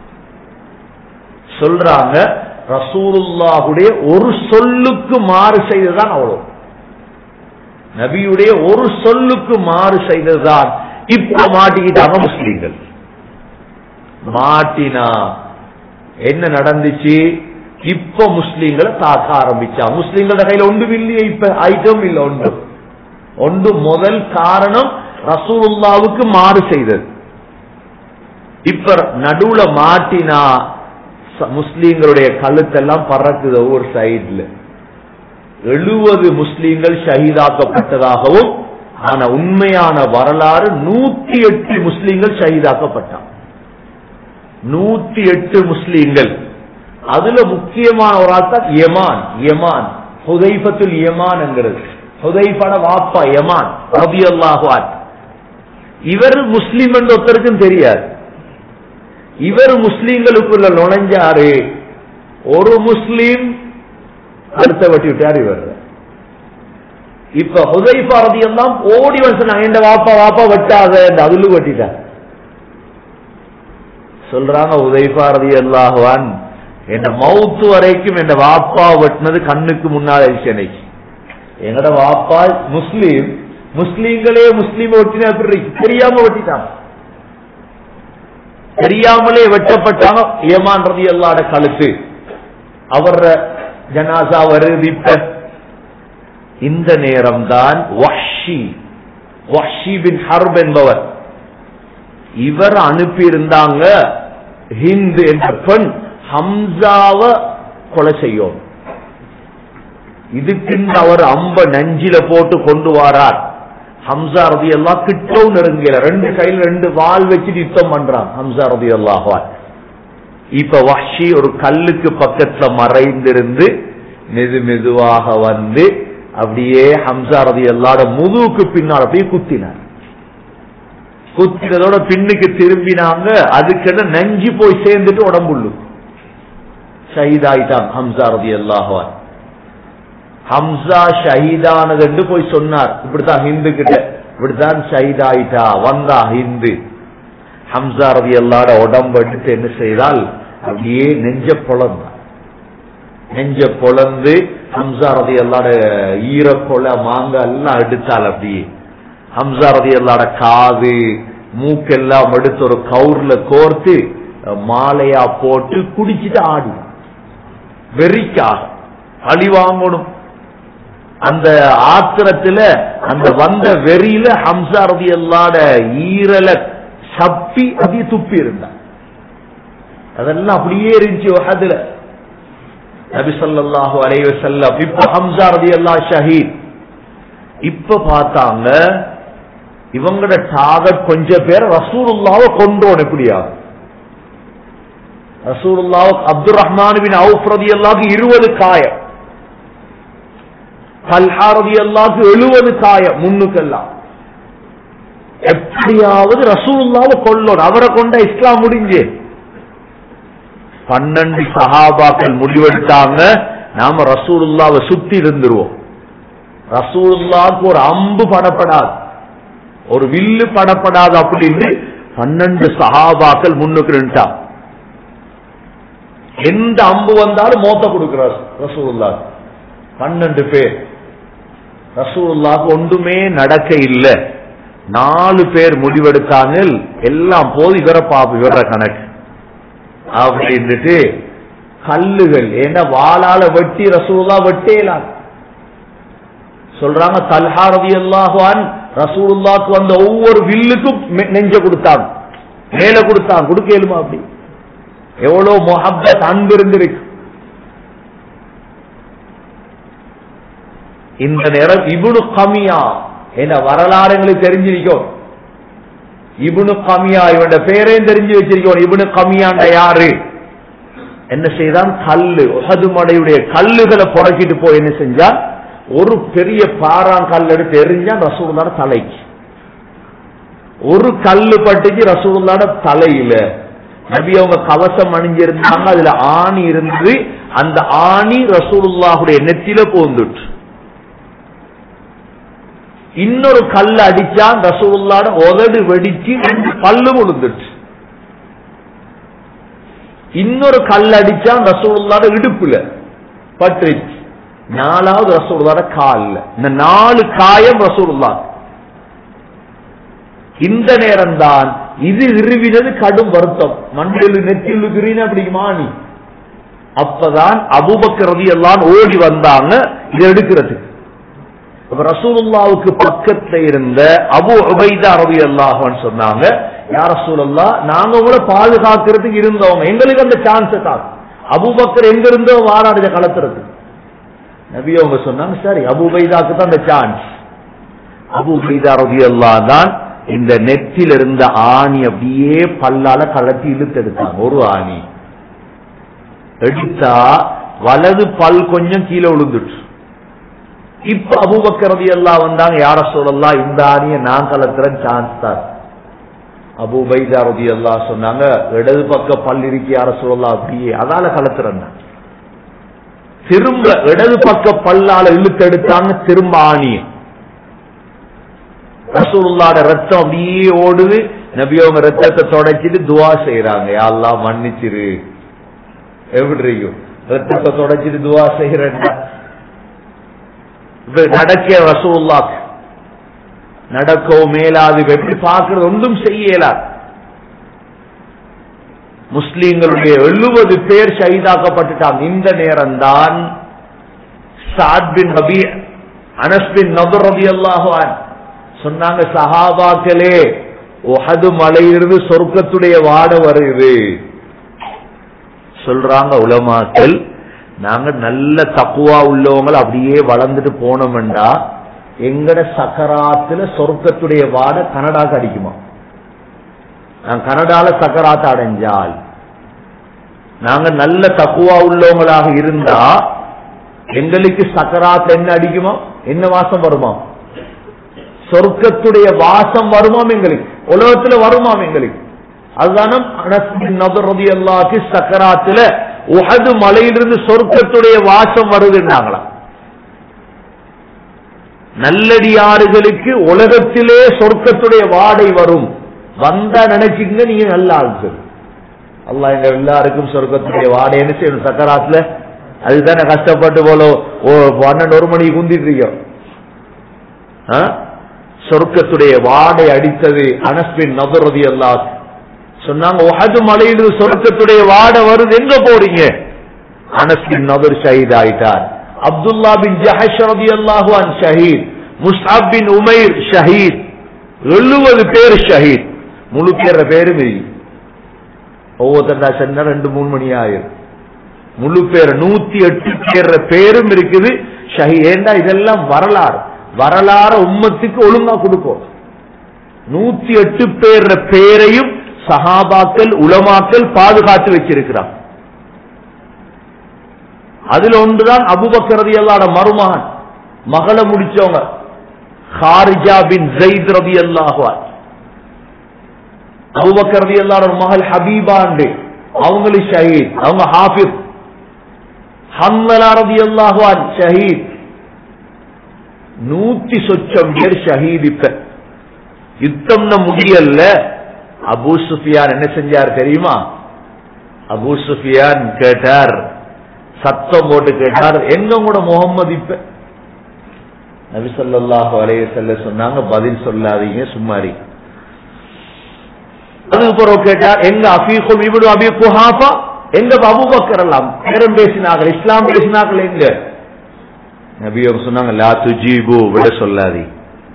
B: சொல்றாங்க ரசூலுல்லாஹுடைய ஒரு சொல்லுக்கு மாறு செய்ததுதான் அவ்வளவு நபியுடைய ஒரு சொல்லுக்கு மாறு செய்ததுதான் இப்ப மாட்டிக்கிட்டாங்க முஸ்லீம்கள் மாட்டினா என்ன நடந்துச்சு இப்ப முஸ்லீம்களை தாக்க ஆரம்பிச்சாங்க முஸ்லீம்களோட கையில ஒன்று இல்லையே இப்ப ஐட்டம் இல்ல ஒன்று ஒன்று முதல் காரணம் ரசூலுல்லாவுக்கு மாறு செய்தது இப்ப நடுவுல மாட்டினா முஸ்லீம்களுடைய கழுத்தெல்லாம் பறக்குது ஒவ்வொரு சைட்ல எழுபது முஸ்லீம்கள் ஷஹீதாக்கப்பட்டதாகவும் ஆனா உண்மையான வரலாறு நூத்தி எட்டு முஸ்லீம்கள் ஷஹீதாக்கப்பட்டான் நூத்தி எட்டு முஸ்லீம்கள் அதுல முக்கியமான ஒரு ஆள் தான் யமான் யமான் ஹுதைபத்துல் யமான்ங்கிறது ஹுதைபட வாப்பா யமான் ரபி அல்லாஹான் இவர் முஸ்லீம் என்று ஒருத்தருக்கும் தெரியாது இவர் முஸ்லீம்களுக்குள்ள நுழைஞ்சாரு ஒரு முஸ்லீம் அடுத்த வட்டி விட்டார் இவர் இப்ப ஹுதைஃபா ரதி எல்லாம் ஓடி வந்து சொன்னாங்க என் வாப்பா வாப்பா வெட்டாத அதுல வெட்டிட்டார் சொல்றாங்க உதைஃபா ரதி அல்லாஹான் என் மவுத்து வரைக்கும் என் வாப்பா வெட்டினது கண்ணுக்கு முன்னால் எனக்கு எங்கட வாப்பா முஸ்லீம் முஸ்லீம்களே முஸ்லீம் வெட்டினா எப்படி இருக்கு? தெரியாம வெட்டிட்டாங்க தெரியாமலே வெட்டப்பட்டாங்க ஏமான் ரதி அல்லாட கழுத்து அவர் ஜனாசா வருது இப்ப இந்த நேரம் தான் வஷி வஷி பின் ஹர்ப் என்பவர் இவர் அனுப்பி இருந்தாங்க ஹிந்த் என்ற பெண் ஹம்சாவ கொலை செய்யும் இதுக்குன்னு அவர் அம்ப நஞ்சில போட்டு கொண்டு வாரார் ஹம்சா ரதி எல்லாம் கிட்டவும் நெருங்கல ரெண்டு கையில ரெண்டு வால் வச்சுட்டு யுத்தம் பண்றான் ஹம்சா ரதி அல்லாஹான் இப்ப வஷி ஒரு கல்லுக்கு பக்கத்துல மறைந்திருந்து மெது மெதுவாக வந்து அப்படியே ஹம்சா ரதி எல்லாட முதுகுக்கு பின்னால் அப்படியே குத்தினார் குத்தினதோட பின்னுக்கு திரும்பினாங்க அதுக்கெல்லாம் நெஞ்சு போய் சேர்ந்துட்டு உடம்புள்ளு ஷஹீதாயிட்டான் ஹம்சா ரதி அல்லாஹான் ஹம்சா ஷஹீதானது என்று போய் சொன்னார் இப்படித்தான் ஹிந்து கிட்ட இப்படித்தான் ஷஹீதாயிட்டா வந்தா ஹிந்து ஹம்சா ரதி அல்லாட உடம்பு எடுத்து என்ன செய்தால் அப்படியே நெஞ்ச பொழந்தான் நெஞ்ச பொழந்து ஹம்சா ரதி அல்லாட ஈரப்பொல மாங்க எல்லாம் எடுத்தால் அப்படியே ஹம்சா ரதி அல்லாட காது மூக்கெல்லாம் எடுத்து ஒரு கவுர்ல கோர்த்து மாலையா போட்டு குடிச்சிட்டு ஆடி வெறிக்காக அழி வாங்கணும் அந்த ஆத்திரத்துல அந்த வந்த வெறியில ஹம்சா ரதி அல்லாட ஈரல சப்பி அப்படியே துப்பி இருந்தான் அதெல்லாம் அப்படியே இருந்துச்சு அதுல நபி ஸல்லல்லாஹு அலைஹி வஸல்லம் இப்ப ஹம்சா ரலியல்லாஹு ஷஹீத் இப்ப பார்த்தாங்க இவங்களோட டார்கெட் கொஞ்சம் பேர் ரசூலுல்லாவை கொண்டோம் எப்படியா ரசூலுல்லாஹ் அப்துல் ரஹ்மான் பின் அவுஃப் ரலியல்லாஹு இருபது காயம் தல்ஹா ரலியல்லாஹு எழுபது காயம் முன்னுக்கெல்லாம் எப்படியாவது ரசூலுல்லாவை கொல்லணும் அவரை கொண்ட இஸ்லாம் முடிஞ்சு பன்னெண்டு சஹாபாக்கள் முடிவெடுத்தாங்க நாம ரசூலுல்லாவை சுத்தி இருந்துருவோம் ரசூலுல்லாவுக்கு ஒரு அம்பு படப்படாது ஒரு வில்லு படப்படாது அப்படின்னு பன்னெண்டு சஹாபாக்கள் முன்னுக்கு நின்றான் எந்த அம்பு வந்தாலும் மோத்த கொடுக்கிறார் ரசூலுல்லா பன்னெண்டு பேர் ரசூலுல்லாக்கு ஒன்றுமே நடக்க இல்லை நாலு பேர் முடிவெடுத்தாங்க எல்லாம் போது இவர பாப்பு இவர கணக்கு அப்படின்ட்டு கல்லுகள் ஏன்னா வாளால வெட்டி ரசூல்லா வெட்டேலாம் சொல்றாங்க தல்ஹா ரவி அல்லாஹான் ரசூலுல்லாக்கு வந்த ஒவ்வொரு வில்லுக்கும் மெ- நெஞ்ச கொடுத்தாங்க மேல கொடுத்தாங்க கொடுக்கலுமா அப்படி எவ்வளவு மொஹப்பத் அன்பு இருந்திருக்கு இந்த நேரம் இபுனு கமியா என்ன வரலாறு எங்களுக்கு தெரிஞ்சிருக்கும் இபுனு கமியா இவனோட பேரையும் தெரிஞ்சு வச்சிருக்கோம் இபுனு கமியாண்ட யாரு என்ன செய்தான் கல்லு உஹது மடையுடைய கல்லுகளை புறக்கிட்டு போய் என்ன செஞ்சான் ஒரு பெரிய பாறாங்கல் எடுத்து எரிஞ்சான் ரசூலுல்லாட தலைக்கு ஒரு கல்லு பட்டுச்சு ரசூலுல்லாட தலையில நபி அவங்க கவசம் அணிஞ்சிருந்தாங்க அதுல ஆணி இருந்து அந்த ஆணி ரசூலுல்லாஹுடைய நெத்தில போந்துட்டு இன்னொரு கல் அடிச்சான் ரசூலுல்லாட உதடு வெடிச்சு ரெண்டு பல்லு விழுந்துட்டு இன்னொரு கல் அடிச்சான் ரசூலுல்லாட இடுப்புல பட்டுருச்சு நாலாவது ரசூலுல்லாட கால்ல இந்த நாலு காயம் ரசூலுல்லா இந்த நேரம் தான் இது இருவினது கடும் வருத்தம் மண்ணில் நெற்றில் கிரீன அப்படிங்குமா நீ அப்பதான் அபூபக்கர் ரலியல்லாஹு அன்ஹு ஓடி வந்தாங்க இதை எடுக்கிறதுக்கு அப்ப ரசூலுல்லாவுக்கு பக்கத்துல இருந்த அபு உபைதா ரவி அல்லாஹான்னு சொன்னாங்க யார் ரசூலுல்லா நாங்க உங்களை பாதுகாக்கிறதுக்கு இருந்தவங்க எங்களுக்கு அந்த சான்ஸ் தான் அபுபக்கர் எங்க இருந்தோ வாராடுத கலத்துறது நபி அவங்க சொன்னாங்க சரி அபு உபைதாக்கு தான் அந்த சான்ஸ் அபு உபைதா ரவி அல்லா தான் இந்த நெற்றில் இருந்த ஆணி அப்படியே பல்லால கலத்தி இழுத்து எடுத்தாங்க ஒரு ஆணி எடுத்தா வலது பல் கொஞ்சம் கீழே விழுந்துட்டு இப்ப அபூபக்கரதி எல்லாம் வந்தாங்க யார சொல்லலாம் இந்த ஆணிய நான் கலத்துறேன் சான்ஸ் தான் அபூபைதா ரதி எல்லாம் சொன்னாங்க இடது பக்க பல் இருக்கு யார சொல்லலாம் அப்படியே அதால கலத்துறேன் நான். திரும்ப இடது பக்க பல்லால இழுத்தெடுத்தாங்க திரும்ப ஆணிய ரசூலுல்லாட ரத்தம் அப்படியே ஓடுது நபி அவங்க ரத்தத்தை தொடச்சிட்டு துவா செய்யறாங்க யாரெல்லாம் மன்னிச்சிரு எப்படி இருக்கும் ரத்தத்தை தொடச்சிட்டு துவா செய்யறேன்னா இப்ப நடக்க ரசூல்லாக்கு நடக்கவும் மேலாது இப்ப எப்படி பார்க்கறது ஒன்றும் செய்யலாது முஸ்லீம்களுடைய எழுபது பேர் ஷஹீதாக்கப்பட்டுட்டாங்க இந்த நேரம் தான் சாத் பின் ரபி அனஸ் பின் நபர் ரபி அல்லாஹான் சொன்னாங்க சஹாபாக்களே உஹது மலையிலிருந்து சொர்க்கத்துடைய வாட வருது சொல்றாங்க உலமாக்கள் நாங்க நல்ல தக்குவா உள்ளவங்க அப்படியே வளர்ந்துட்டு போனோம்டா எங்கட சக்கராத்துல சொர்க்கத்துடைய வாட கனடாக்கு அடிக்குமா நான் கனடால சக்கராத்த அடைஞ்சால் நாங்க நல்ல தக்குவா உள்ளவங்களாக இருந்தா எங்களுக்கு சக்கராத் என்ன அடிக்குமா என்ன வாசம் வருமா சொர்க்கத்துடைய வாசம் வருமாம் எங்களுக்கு உலகத்துல வருமாம் எங்களுக்கு அதுதானே நபரதி அல்லாக்கு சக்கராத்துல உஹது மலையிலிருந்து சொர்க்கத்துடைய வாசம் வருதுன்னாங்களா நல்லடியாறுகளுக்கு உலகத்திலே சொர்க்கத்துடைய வாடை வரும் வந்தா நினைச்சுக்கங்க நீங்க நல்ல ஆட்கள் அல்லா எங்க எல்லாருக்கும் சொர்க்கத்துடைய வாடை என்ன செய்யணும் சக்கராத்துல அதுதானே கஷ்டப்பட்டு போல பன்னெண்டு ஒரு மணிக்கு குந்திட்டு இருக்கோம் சொர்க்கத்துடைய வாடை அடித்தது அனஸ்பின் நபரதி அல்லா சொன்னாங்க உஹது மலையில் சொர்க்கத்துடைய வாடை வருது எங்க போறீங்க அனஸ்பின் நபர் ஷஹீத் ஆயிட்டார் அப்துல்லா பின் ஜஹஷ் ரதி அல்லாஹுவான் ஷஹீத் முஸ்தாப் பின் உமைர் ஷஹீத் எழுபது பேர் ஷஹீத் முழு பேர பேரும் இல்லை ஒவ்வொருத்தரா சொன்னா ரெண்டு மூணு மணி ஆயிரும் முழு பேர் நூத்தி எட்டு பேர் பேரும் இருக்குது ஷஹி ஏண்டா இதெல்லாம் வரலாறு வரலாறு உம்மத்துக்கு ஒழுங்கா கொடுக்கும் நூத்தி எட்டு பேர் பேரையும் சஹாபாக்கள் உலமாக்கள் பாதுகாத்து வச்சிருக்கிறான் அதுல ஒன்றுதான் அபுபக்கரதி அல்லாட மருமகன் மகளை முடிச்சவங்க ஹாரிஜா பின் ஜெயித் ரதி அல்லாஹான் அபுபக்கரதி அல்லாட மகள் ஹபீபாண்டு அவங்களும் ஷஹீத் அவங்க ஹாஃபிஸ் ஹம்மலா ரதி அல்லாஹான் ஷஹீத் நூத்தி சொச்சம் பேர் ஷஹீத் இப்ப யுத்தம்னு முடியல அபூ சுஃபியான் என்ன செஞ்சார் தெரியுமா அபூ சுஃபியான் கேட்டார் சத்தம் போட்டு கேட்டார் எங்க கூட முகம்மது இப்ப நபி சொல்லாஹு அலைய செல்ல சொன்னாங்க பதில் சொல்லாதீங்க சும்மாரி அதுக்கு பிறகு கேட்டார் எங்க அபீகுல் இவடு அபி குஹாஃபா எங்க அபுபக்கர் எல்லாம் பேரம் பேசினார்கள் இஸ்லாம் பேசினார்கள் எங்க நபி அவங்க சொன்னாங்க லா துஜீபு விட சொல்லாதி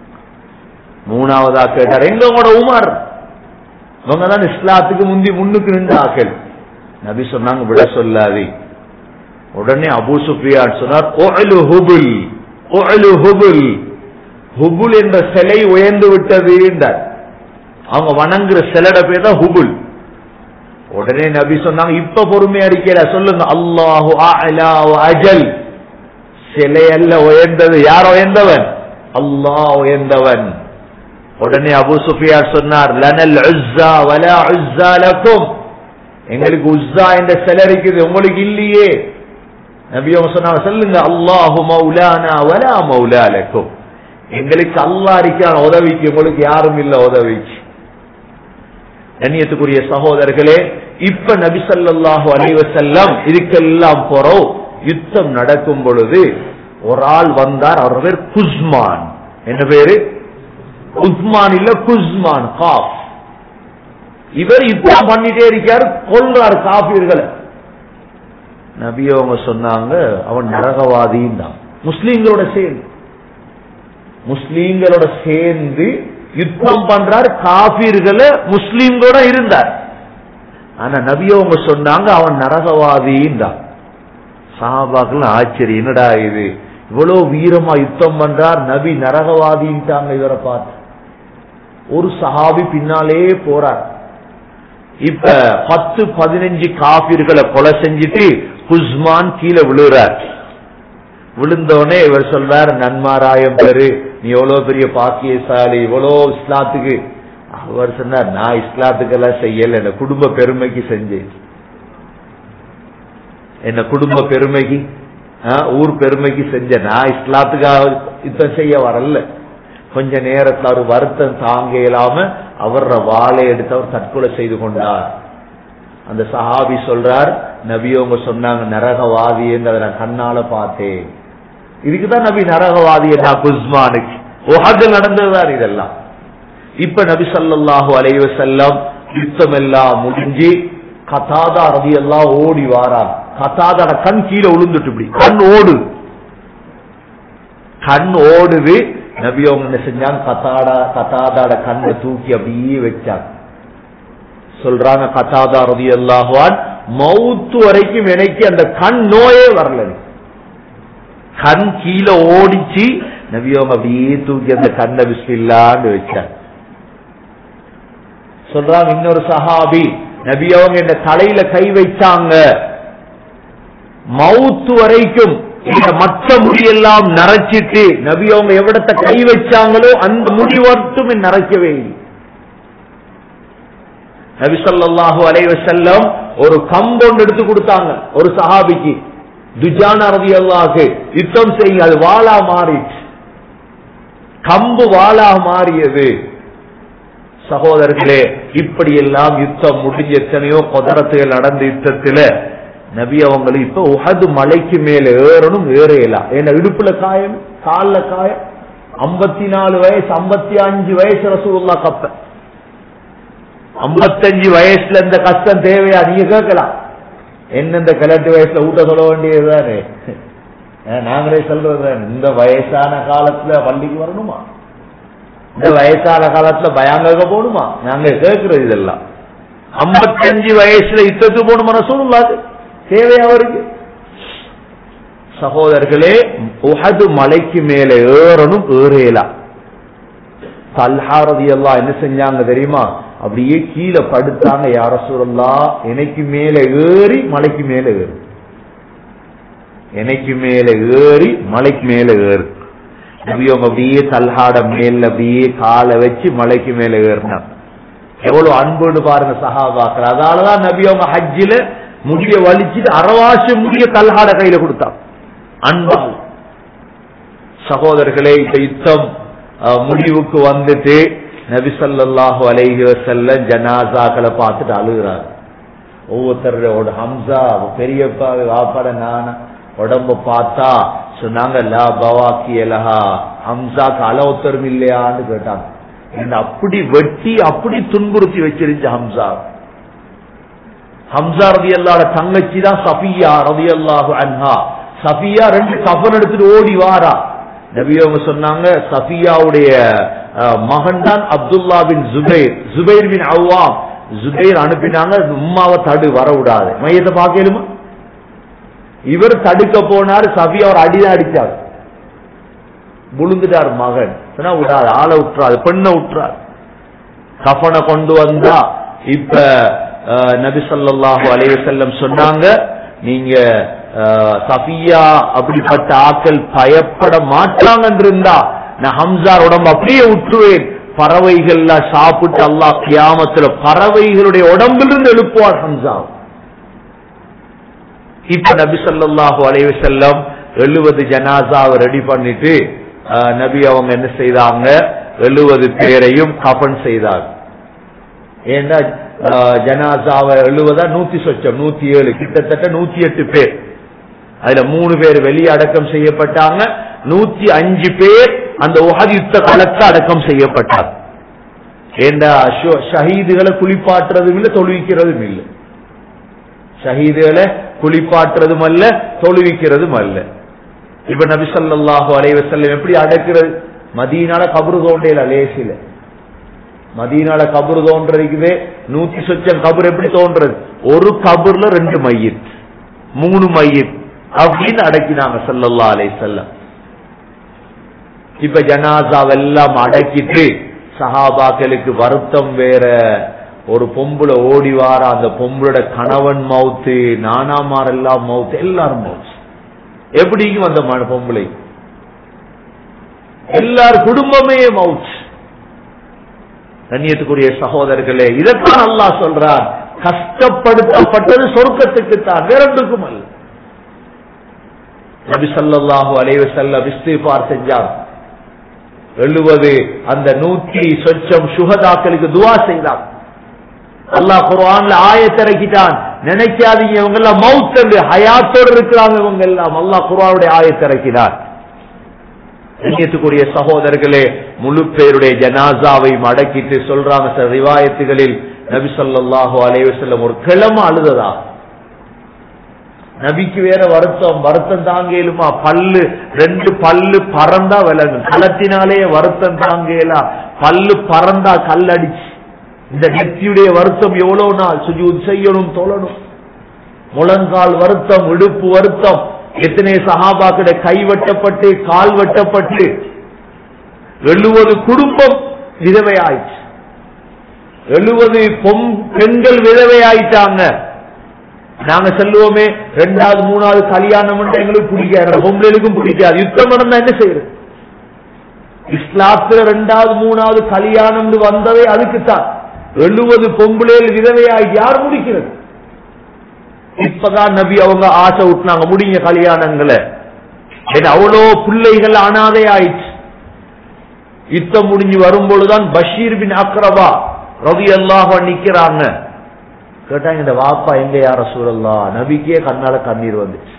B: மூணாவதா கேட்டார் எங்க கூட உமர் இவங்க தான் இஸ்லாத்துக்கு முந்தி முன்னுக்கு நின்ற ஆக்கள் நபி சொன்னாங்க விட சொல்லாதி உடனே அபு சுஃபியான் சொன்னார் ஒஅலு ஹுபுல் ஒஅலு ஹுபுல் ஹுபுல் என்ற சிலை உயர்ந்து விட்டது என்றார் அவங்க வணங்குற சிலட பேர் தான் ஹுபுல் உடனே நபி சொன்னாங்க இப்ப பொறுமையா இருக்கல சொல்லுங்க அல்லாஹு அலா அஜல் சிலை அல்ல உயர்ந்தது யார் உயர்ந்தவன் அல்லாஹ் உயர்ந்தவன் உடனே அபு சுஃபியார் சொன்னார் லனல் உஸ்ஸா வலா உஸ்ஸா லக்கும் எங்களுக்கு உஸ்ஸா என்ற சிலை இருக்குது உங்களுக்கு இல்லையே நபி அவங்க சொன்னாங்க சொல்லுங்க அல்லாஹு மௌலானா வலா மௌலா லக்கும் எங்களுக்கு அல்லாஹ் இருக்கான உதவிக்கு உங்களுக்கு யாரும் இல்ல உதவிக்கு கண்ணியத்துக்குரிய சகோதரர்களே இப்ப நபி ஸல்லல்லாஹு அலைஹி வஸல்லம் இதுக்கெல்லாம் போறோம் யுத்தம் நடக்கும் பொழுது ஒரு ஆள் வந்தார் அவர் பேர் குஸ்மான் என்ன பேரு உஸ்மான் இல்ல குஸ்மான் காஃப் இவர் யுத்தம் பண்ணிட்டே இருக்காரு கொல்றார் காபீர்களை நபி அவங்க சொன்னாங்க அவன் நரகவாதியும் தான் முஸ்லீம்களோட சேர்ந்து முஸ்லீம்களோட சேர்ந்து யுத்தம் பண்றார் காபீர்களை முஸ்லீம்களோட இருந்தார் ஆனா நபி அவங்க சொன்னாங்க அவன் நரகவாதியும் தான் சஹாபாக்கள் ஆச்சரியம் என்னடா இது இவ்வளவு வீரமா யுத்தம் பண்றார் நபி நரகவாதின்ட்டாங்க இவரை பார்த்து ஒரு சஹாபி பின்னாலே போறார் இப்ப பத்து பதினஞ்சு காபிர்களை கொலை செஞ்சுட்டு குஸ்மான் கீழே விழுறார் விழுந்தோடனே இவர் சொல்றார் நன்மாராயம் பெரு நீ எவ்வளவு பெரிய பாக்கியசாலி இவ்வளவு இஸ்லாத்துக்கு அவர் சொன்னார் நான் இஸ்லாத்துக்கெல்லாம் செய்யல என்ன குடும்ப பெருமைக்கு செஞ்சேன் என்ன குடும்ப பெருமைக்கு ஊர் பெருமைக்கு செஞ்ச நான் இஸ்லாத்துக்காக யுத்தம் செய்ய வரல கொஞ்ச நேரத்தில் அவர் வருத்தம் தாங்க இயலாம அவர வாழை எடுத்து அவர் தற்கொலை செய்து கொண்டார் அந்த சஹாபி சொல்றார் நபியவங்க சொன்னாங்க நரகவாதி அதை நான் கண்ணால பார்த்தேன் இதுக்குதான் நபி நரகவாதி நான் குஸ்மானுக்கு உஹது நடந்ததுதான் இதெல்லாம் இப்ப நபி சல்லாஹூ அலைவ செல்லம் யுத்தம் எல்லாம் முடிஞ்சு கதாதா ரதி எல்லாம் ஓடி வாரான் கதாதாட கண் கீழே விழுந்துட்டு இப்படி கண் ஓடு கண் ஓடுது நபி அவங்க என்ன செஞ்சாங்க கத்தாடா கத்தாதாட கண்ணை தூக்கி அப்படியே வச்சாங்க சொல்றாங்க கத்தாதா ரதி அல்லாஹான் மவுத்து வரைக்கும் எனக்கு அந்த கண் நோயே வரல கண் கீழே ஓடிச்சு நபியவங்க அப்படியே தூக்கி அந்த கண்ணை பிஸ்மில்லான்னு வச்சாங்க சொல்றாங்க இன்னொரு சஹாபி நபியவங்க இந்த தலையில கை வைச்சாங்க மவுத்து வரைக்கும் இந்த மற்ற முடியெல்லாம் நரைச்சிட்டு நபி அவங்க எவ்வளத்த கை வச்சாங்களோ அந்த முடி மட்டும் நரைக்கவே இல்லை நபி ஸல்லல்லாஹு அலைஹி வஸல்லம் ஒரு கம்பவுண்ட் எடுத்து கொடுத்தாங்க ஒரு சஹாபிக்கு துஜான ரலியல்லாஹு யுத்தம் செய்ய அது வாளா மாறிச்சு கம்பு வாளா மாறியது சகோதரர்களே இப்படி எல்லாம் யுத்தம் முடிஞ்ச எத்தனையோ குதரத்துகள் நடந்த யுத்தத்துல நபி அவங்களுக்கு இப்ப உஹது மலைக்கு மேல ஏறணும் ஏறையலாம் ஏன்னா இடுப்புல காயம் கால்ல காயம் ஐம்பத்தி நாலு வயசு ஐம்பத்தி அஞ்சு வயசு ரசூல்லா கப்ப ஐம்பத்தஞ்சு வயசுல இந்த கஷ்டம் தேவையா நீங்க கேட்கலாம் என்ன இந்த கிழட்டு வயசுல ஊட்ட சொல்ல வேண்டியதுதானே அஹ் நாங்களே சொல்றது இந்த வயசான காலத்துல பள்ளிக்கு வரணுமா இந்த வயசான காலத்துல பயாங்க போகணுமா நாங்க கேட்கிறது இதெல்லாம் ஐம்பத்தஞ்சு வயசுல யுத்தத்து போகணுமா ரசூலுல்லாஹ் தேவை அவருக்கு சகோதரர்களே உஹது மலைக்கு மேல ஏறணும் ஏறேலாம் தல்ஹாரதி எல்லாம் என்ன செஞ்சாங்க தெரியுமா அப்படியே கீழே படுத்தாங்க யார சொல்லலாம் எனக்கு மேல ஏறி மலைக்கு மேல ஏறு எனக்கு மேல ஏறி மலைக்கு மேல ஏறு நபியவங்க அப்படியே தல்ஹாட மேல அப்படியே காலை வச்சு மலைக்கு மேல ஏறினாங்க எவ்வளவு அன்புன்னு பாருங்க சஹாபாக்கள் அதாலதான் நபி அவங்க ஹஜ்ஜில முடிய வலிச்சுட்டு அரவாசி முடிய தல்ஹாட கையில கொடுத்தாங்க அன்பால் சகோதரர்களே இந்த யுத்தம் அஹ், முடிவுக்கு வந்துட்டு நபி ஸல்லல்லாஹு அலைஹி வஸல்லம் ஜனாசாக்களை பார்த்துட்டு அழுகுறாங்க ஒவ்வொருத்தரோட ஹம்சா பெரியப்பா வாப்பாட நானா உடம்ப பார்த்தா சொன்னாங்க லா பவாக்கி எலஹா ஹம்சாக்கு அல ஒத்தரும் இல்லையான்னு கேட்டாங்க என்ன அப்படி வெட்டி அப்படி துன்புறுத்தி வச்சிருந்துச்சு ஹம்சா ஹம்சா ரதி அல்லாட தங்கச்சி தான் சஃபியா ரதி அல்லாஹு அன்ஹா சஃபியா ரெண்டு கஃபன் எடுத்துட்டு ஓடி வாரா நபி அவங்க சொன்னாங்க சஃபியாவுடைய அஹ், மகன் தான் அப்துல்லா பின் ஜுபைர் ஜுபைர் பின் அவ்வாம் ஜுபைர் அனுப்பினாங்க உம்மாவை தடு வர விடாது மையத்தை பார்க்கலுமா இவர் தடுக்க போனார் சஃபியா ஒரு அடிதான் அடிச்சார் விழுந்துட்டார் மகன் சொன்னா விடாது ஆளை விட்டுறாது பெண்ணை விட்டுறாரு கஃபனை கொண்டு வந்தா இப்ப அஹ், நபி ஸல்லல்லாஹு அலைஹி வஸல்லம் சொன்னாங்க நீங்க அஹ், சஃபியா அப்படிப்பட்ட ஆட்கள் பயப்பட மாட்டாங்கன்னு இருந்தா நான் ஹம்சா உடம்பு அப்படியே விட்டுருவேன் பறவைகள்லாம் சாப்பிட்டு அல்லாஹ் கியாமத்துல பறவைகளுடைய உடம்பிலிருந்து எழுப்புவார் ஹம்சா இப்ப நபி ஸல்லல்லாஹு அலைஹி வஸல்லம் எழுபது ஜனாசாவை ரெடி பண்ணிட்டு அஹ், நபி அவங்க என்ன செய்தாங்க எழுபது பேரையும் கஃன் செய்தாங்க ஏன்னா அஹ், ஜனாசாவை எழுவதா நூத்தி சொச்சம் நூத்தி ஏழு கிட்டத்தட்ட நூத்தி எட்டு பேர் அதுல மூணு பேர் வெளியே அடக்கம் செய்யப்பட்டாங்க நூத்தி அஞ்சு பேர் அந்த உஹது யுத்த களத்தை அடக்கம் செய்யப்பட்டார் ஏண்டா ஷோ- ஷஹீதுகளை குளிப்பாட்டுறதும் இல்லை தொழுவிக்கிறதும் இல்லை ஷஹீதுகளை குளிப்பாட்டுறதும் அல்ல தொழுவிக்கிறதும் அல்ல இப்ப நபி ஸல்லல்லாஹு அலைஹி வஸல்லம் எப்படி அடக்கிறது மதீனால கபரு தோண்டையில லேசில மதீனால கபரு தோன்றதுக்குதே நூத்தி சொச்சம் கபர் எப்படி தோன்றது ஒரு கபர்ல ரெண்டு மையத் மூணு மையத் அப்படின்னு அடக்கினாங்க ஸல்லல்லாஹு அலைஹி வஸல்லம் இப்ப ஜனாசாவெல்லாம் அடக்கிட்டு சஹாபாக்களுக்கு வருத்தம் வேற ஒரு பொம்புல ஓடி வார அந்த பொம்பளோட கணவன் மவுத்து நானாமார் எல்லாம் மவுத்து எல்லாரும் மவுத்து எப்படிக்கும் அந்த ம- பொம்பளை எல்லார் குடும்பமே மவுத் கண்ணியத்துக்குரிய சகோதரர்களே இதைத்தான் அல்லாஹ் சொல்றார் கஷ்டப்படுத்தப்பட்டது சொர்க்கத்துக்கு தான் வேறொன்றுக்கும் அல்ல நபி ஸல்லல்லாஹு அலைஹி வஸல்லம் இஸ்திஃபார் செஞ்சார் எழுவது அந்த நூற்றி சொச்சம் சுகதாக்களுக்கு துவா செய்தார் அல்லாஹ் குர்ஆன்ல ஆயத்திறக்கிட்டான் நினைக்காதீங்க இவங்க எல்லாம் மவுத் என்று ஹயாத்தோடு இருக்கிறாங்க இவங்க எல்லாம் அல்லாஹ் குர்ஆனுடைய ஆயத்திறக்கினார் கண்ணியத்துக்குரிய சகோதரர்களே முழு பேருடைய ஜனாசாவை மடக்கிட்டு சொல்றாங்க சில ரிவாயத்துகளில் நபி ஸல்லல்லாஹு அலைஹி வஸல்லம் ஒரு கிழமை அழுததா நபிக்கு வேற வருத்தம் வருத்தம் தாங்கலுமா பல்லு ரெண்டு பல்லு பறந்தா விலங்கு களத்தினாலே வருத்தம் தாங்கலா பல்லு பறந்தா கல்லடிச்சு இந்த நெத்தியுடைய வருத்தம் எவ்வளவு நாள் சுஜூத் செய்யணும் தொழணும் முழங்கால் வருத்தம் இடுப்பு வருத்தம் எத்தனை சஹாபாக்கிட கை வெட்டப்பட்டு கால் வெட்டப்பட்டு எழுபது குடும்பம் விதவையாயிடுச்சு எழுபது பொம் பெண்கள் விதவையாயிட்டாங்க நாங்க சொல்லுவோமே ரெண்டாவது மூணாவது கல்யாணம் எங்களுக்கு பிடிக்காது பொம்பளைகளுக்கும் பிடிக்காது யுத்தம் நடந்தா என்ன செய்யறது இஸ்லாத்துல ரெண்டாவது மூணாவது கல்யாணம் வந்ததே அதுக்குத்தான் எழுபது பொம்பளைகள் விதவையாய் யார் முடிக்கிறது இப்பதான் நபி அவங்க ஆசை விட்டுனாங்க முடிங்க கல்யாணங்களை ஏன்னா அவ்வளோ பிள்ளைகள் அனாதை ஆயிடுச்சு யுத்தம் முடிஞ்சு வரும்பொழுதுதான் பஷீர் பின் அக்ரபா ரவி அல்லாஹ் நிக்கிறாங்க கேட்டாங்க இந்த வாப்பா எங்க யார சூழல்லா நபிக்கே கண்ணால கண்ணீர் வந்துச்சு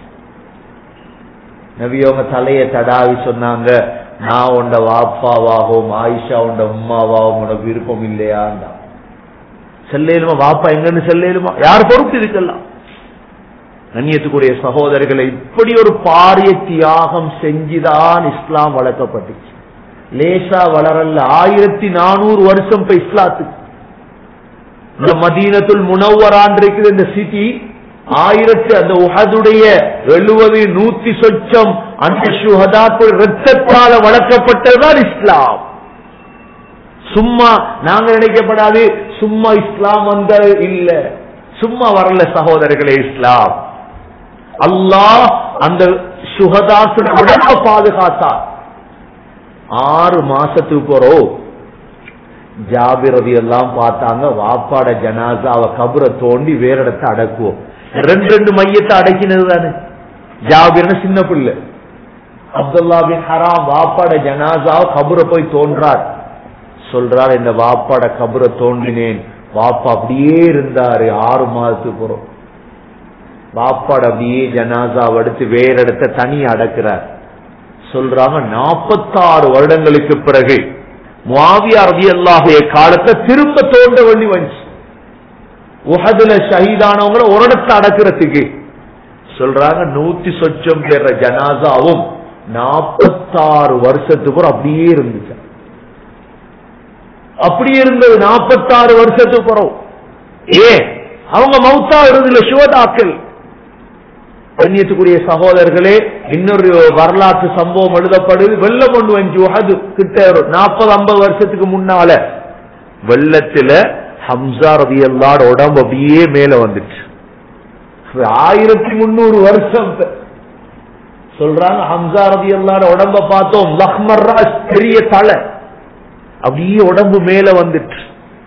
B: நபி அவங்க தலைய தடாவி சொன்னாங்க நான் உண்ட வாப்பாவாகவும் ஆயிஷா உண்ட உம்மாவாகவும் உனக்கு விருப்பம் இல்லையாண்டா செல்லேலுமா வாப்பா எங்கன்னு செல்லேலுமா யார் பொறுப்பு இதுக்கெல்லாம் கண்ணியத்துக்குரிய சகோதரர்களை இப்படி ஒரு பாரிய தியாகம் செஞ்சுதான் இஸ்லாம் வளர்க்கப்பட்டுச்சு லேசா வளரல்ல ஆயிரத்தி நானூறு வருஷம் இப்ப இஸ்லாத்துக்கு இந்த மதீனத்துல் முனவரான் இருக்குது இந்த சிட்டி ஆயிரத்தி அந்த உஹதுடைய எழுபது நூத்தி சொச்சம் அந்த சுகதாக்கள் ரத்தத்தால வளர்க்கப்பட்டதுதான் இஸ்லாம் சும்மா நாங்க நினைக்கப்படாது சும்மா இஸ்லாம் வந்த இல்ல சும்மா வரல சகோதரர்களே இஸ்லாம் அல்லாஹ் அந்த சுகதாசுட உடம்ப பாதுகாத்தார் ஆறு மாசத்துக்கு போறோம் ஜாபிரதி எல்லாம் பார்த்தாங்க வாப்பாட ஜனாசா அவ கபரை தோண்டி வேற இடத்த அடக்குவோம் ரெண்டு ரெண்டு மையத்தை அடக்கினது தானே ஜாபிர்னு சின்ன பிள்ளை அப்துல்லா பின் ஹராம் வாப்பாட ஜனாசாவை கபரை போய் தோன்றார் சொல்றார் இந்த வாப்பாட கபரை தோண்டினேன் வாப்பா அப்படியே இருந்தாரு ஆறு மாதத்துக்கு போறோம் வாப்பாட அப்படியே ஜனாசாவை எடுத்து வேற இடத்த தனி அடக்குறார் சொல்றாங்க நாற்பத்தாறு வருடங்களுக்கு பிறகு முவாவியா ரவி அல்லாஹுடைய காலத்தை திரும்ப தோண்ட வேண்டி வந்துச்சு உஹதுல ஷஹீதானவங்கள ஒரு இடத்துல அடக்கிறதுக்கு சொல்றாங்க நூத்தி சொச்சம் பேர ஜனாசாவும் நாற்பத்தாறு வருஷத்துக்கு அப்படியே இருந்துச்சு அப்படியே இருந்தது நாற்பத்தாறு வருஷத்துக்கு பிறகு ஏன் அவங்க மௌத்தா இருந்ததுல சுவதாக்கள் கண்ணியத்துக்குரிய சகோதரர்களே இன்னொரு வரலாற்று சம்பவம் எழுதப்படுது வெள்ளம் கொண்டு வந்து அது கிட்ட ஒரு நாற்பது ஐம்பது வருஷத்துக்கு முன்னால வெள்ளத்துல ஹம்சா ரவி எல்லாட உடம்பு அப்படியே மேல வந்துச்சு ஆயிரத்தி முன்னூறு வருஷம் சொல்றாங்க ஹம்சா ரவி எல்லாட உடம்ப பார்த்தோம் லஹ்மர் ராஜ் பெரிய தலை அப்படியே உடம்பு மேல வந்துட்டு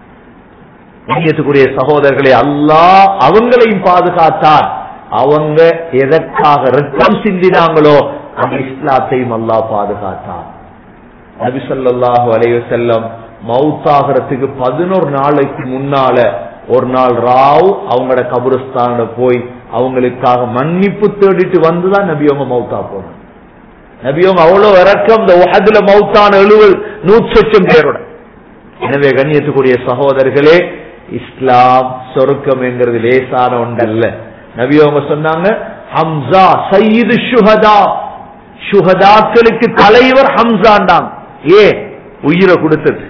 B: கண்ணியத்துக்குரிய சகோதரர்களே அல்லாஹ் அவங்களையும் பாதுகாத்தான் அவங்க எதற்காக ரத்தம் சிந்தினாங்களோ அந்த இஸ்லாத்தையும் அல்லாஹ் பாதுகாத்தான் நபி ஸல்லல்லாஹு அலைஹி வஸல்லம் மவுத்தாகிறதுக்கு பதினோரு நாளைக்கு முன்னால ஒரு நாள் ராவ் அவங்களோட கபுரஸ்தான போய் அவங்களுக்காக மன்னிப்பு தேடிட்டு வந்துதான் நபி அவங்க மவுத்தா போனாங்க நபி அவங்க அவ்வளவு இறக்கம் இந்த உஹதுல மவுத்தான எழுவல் நூற்றி லட்சம் பேரோட எனவே கண்ணியத்துக்குரிய சகோதரர்களே இஸ்லாம் சொருக்கம் என்கிறது லேசான ஒன்றல்ல நபி அவங்க சொன்னாங்க ஹம்சா சையீது சுஹதா சுஹதாக்களுக்கு தலைவர் ஹம்சாண்டாங்க ஏ உயிரை கொடுத்தது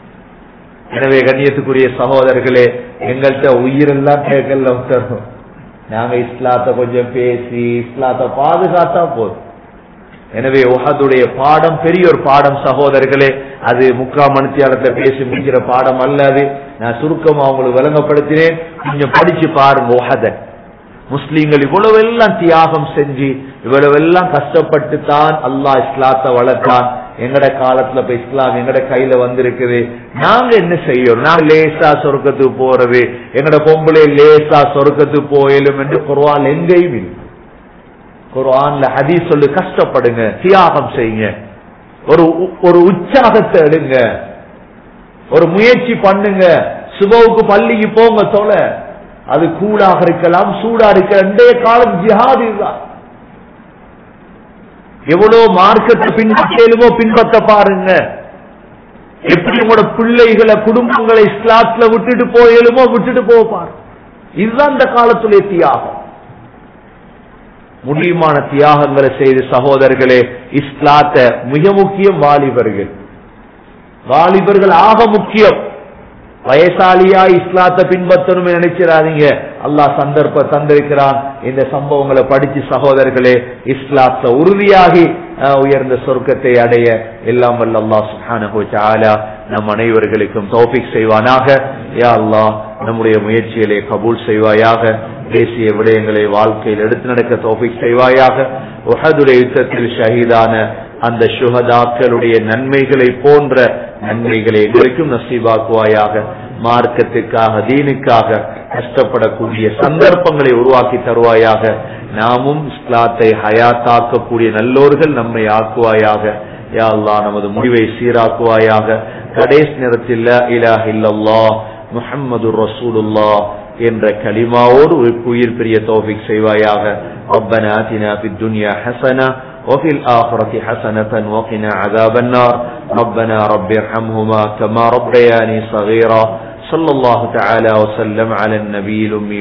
B: எனவே கண்ணியத்துக்குரிய சகோதரர்களே எங்கள்கிட்ட உயிரெல்லாம் கேட்கல தரும் நாங்க இஸ்லாத்தை கொஞ்சம் பேசி இஸ்லாத்தை பாதுகாத்தா போதும் எனவே உஹதுடைய பாடம் பெரிய ஒரு பாடம் சகோதரர்களே அது முக்கால் மணித்தியாலத்துல பேசி முடிக்கிற பாடம் அல்ல அது நான் சுருக்கமா அவங்களுக்கு விளங்கப்படுத்தினேன் கொஞ்சம் படிச்சு பாருங்க உஹத முஸ்லீம்கள் இவ்வளவு எல்லாம் தியாகம் செஞ்சு இவ்வளவு எல்லாம் கஷ்டப்பட்டு தான் அல்லாஹ் இஸ்லாத்தை வளர்த்தான் எங்கட காலத்துல இப்ப இஸ்லாம் எங்கட கையில வந்திருக்குது நாங்க என்ன செய்யறோம் நாங்க லேசா சொர்க்கத்துக்கு போறது எங்கட பொம்பளை லேசா சொர்க்கத்துக்கு போயிலும் என்று குர்ஆன் எங்கேயும் இல்லை குர்ஆன்ல ஹதீஸ் சொல்லு கஷ்டப்படுங்க தியாகம் செய்யுங்க ஒரு ஒரு உற்சாகத்தை எடுங்க ஒரு முயற்சி பண்ணுங்க சுபவுக்கு பள்ளிக்கு போங்க தொலை அது கூலாக இருக்கலாம் சூடா இருக்க ரெண்டே காலம் ஜிஹாது இதுதான் எவ்வளவு மார்க்கத்தை பின்பற்றலுமோ பின்பற்ற பாருங்க எப்படி உங்களோட பிள்ளைகளை குடும்பங்களை இஸ்லாத்துல விட்டுட்டு போயலுமோ விட்டுட்டு போக பாரு இதுதான் இந்த காலத்துடைய தியாகம் முடியுமான தியாகங்களை செய்து சகோதரர்களே இஸ்லாத்த மிக முக்கியம் வாலிபர்கள் வாலிபர்கள் ஆக முக்கியம் வயசாலியா இஸ்லாத்தை பின்பற்றணும் நினைச்சிடாதீங்க அல்லாஹ் சந்தர்ப்ப தந்திருக்கிறான் இந்த சம்பவங்களை படிச்சு சகோதரர்களே இஸ்லாத்த உறுதியாகி அஹ், உயர்ந்த சொர்க்கத்தை அடைய எல்லாம் வல்ல அல்லாஹ் சுப்ஹானஹு தஆலா நம் அனைவர்களுக்கும் தௌஃபீக் செய்வானாக யா அல்லாஹ் நம்முடைய முயற்சிகளை கபூல் செய்வாயாக தேசிய விடயங்களை வாழ்க்கையில் எடுத்து நடக்க தோஃபிக் செய்வாயாக உஹதுடைய யுத்தத்தில் ஷஹீதான அந்த சுகதாக்களுடைய நன்மைகளை போன்ற நன்மைகளை எங்களுக்கும் நசீபாக்குவாயாக மார்க்கத்துக்காக தீனுக்காக கஷ்டப்படக்கூடிய சந்தர்ப்பங்களை உருவாக்கி தருவாயாக நாமும் இஸ்லாத்தை ஹயாத்தாக்கக்கூடிய நல்லோர்கள் நம்மை ஆக்குவாயாக யா அல்லாஹ் நமது முடிவை சீராக்குவாயாக கடைசி நேரத்தில் லா இலாஹ இல்லல்லாஹ் முஹம்மது ரசூலுல்லாஹ் என்ற கலிமாவோடு ஒரு உயிர் பெரிய தௌஃபிக் செய்வாயாக ربنا آتنا في الدنيا حسنة وفي الآخرة حسنة وقنا عذاب النار ربنا رب ارحمهما كما ربياني صغيرا صلى الله تعالى وسلم على النبي الأمي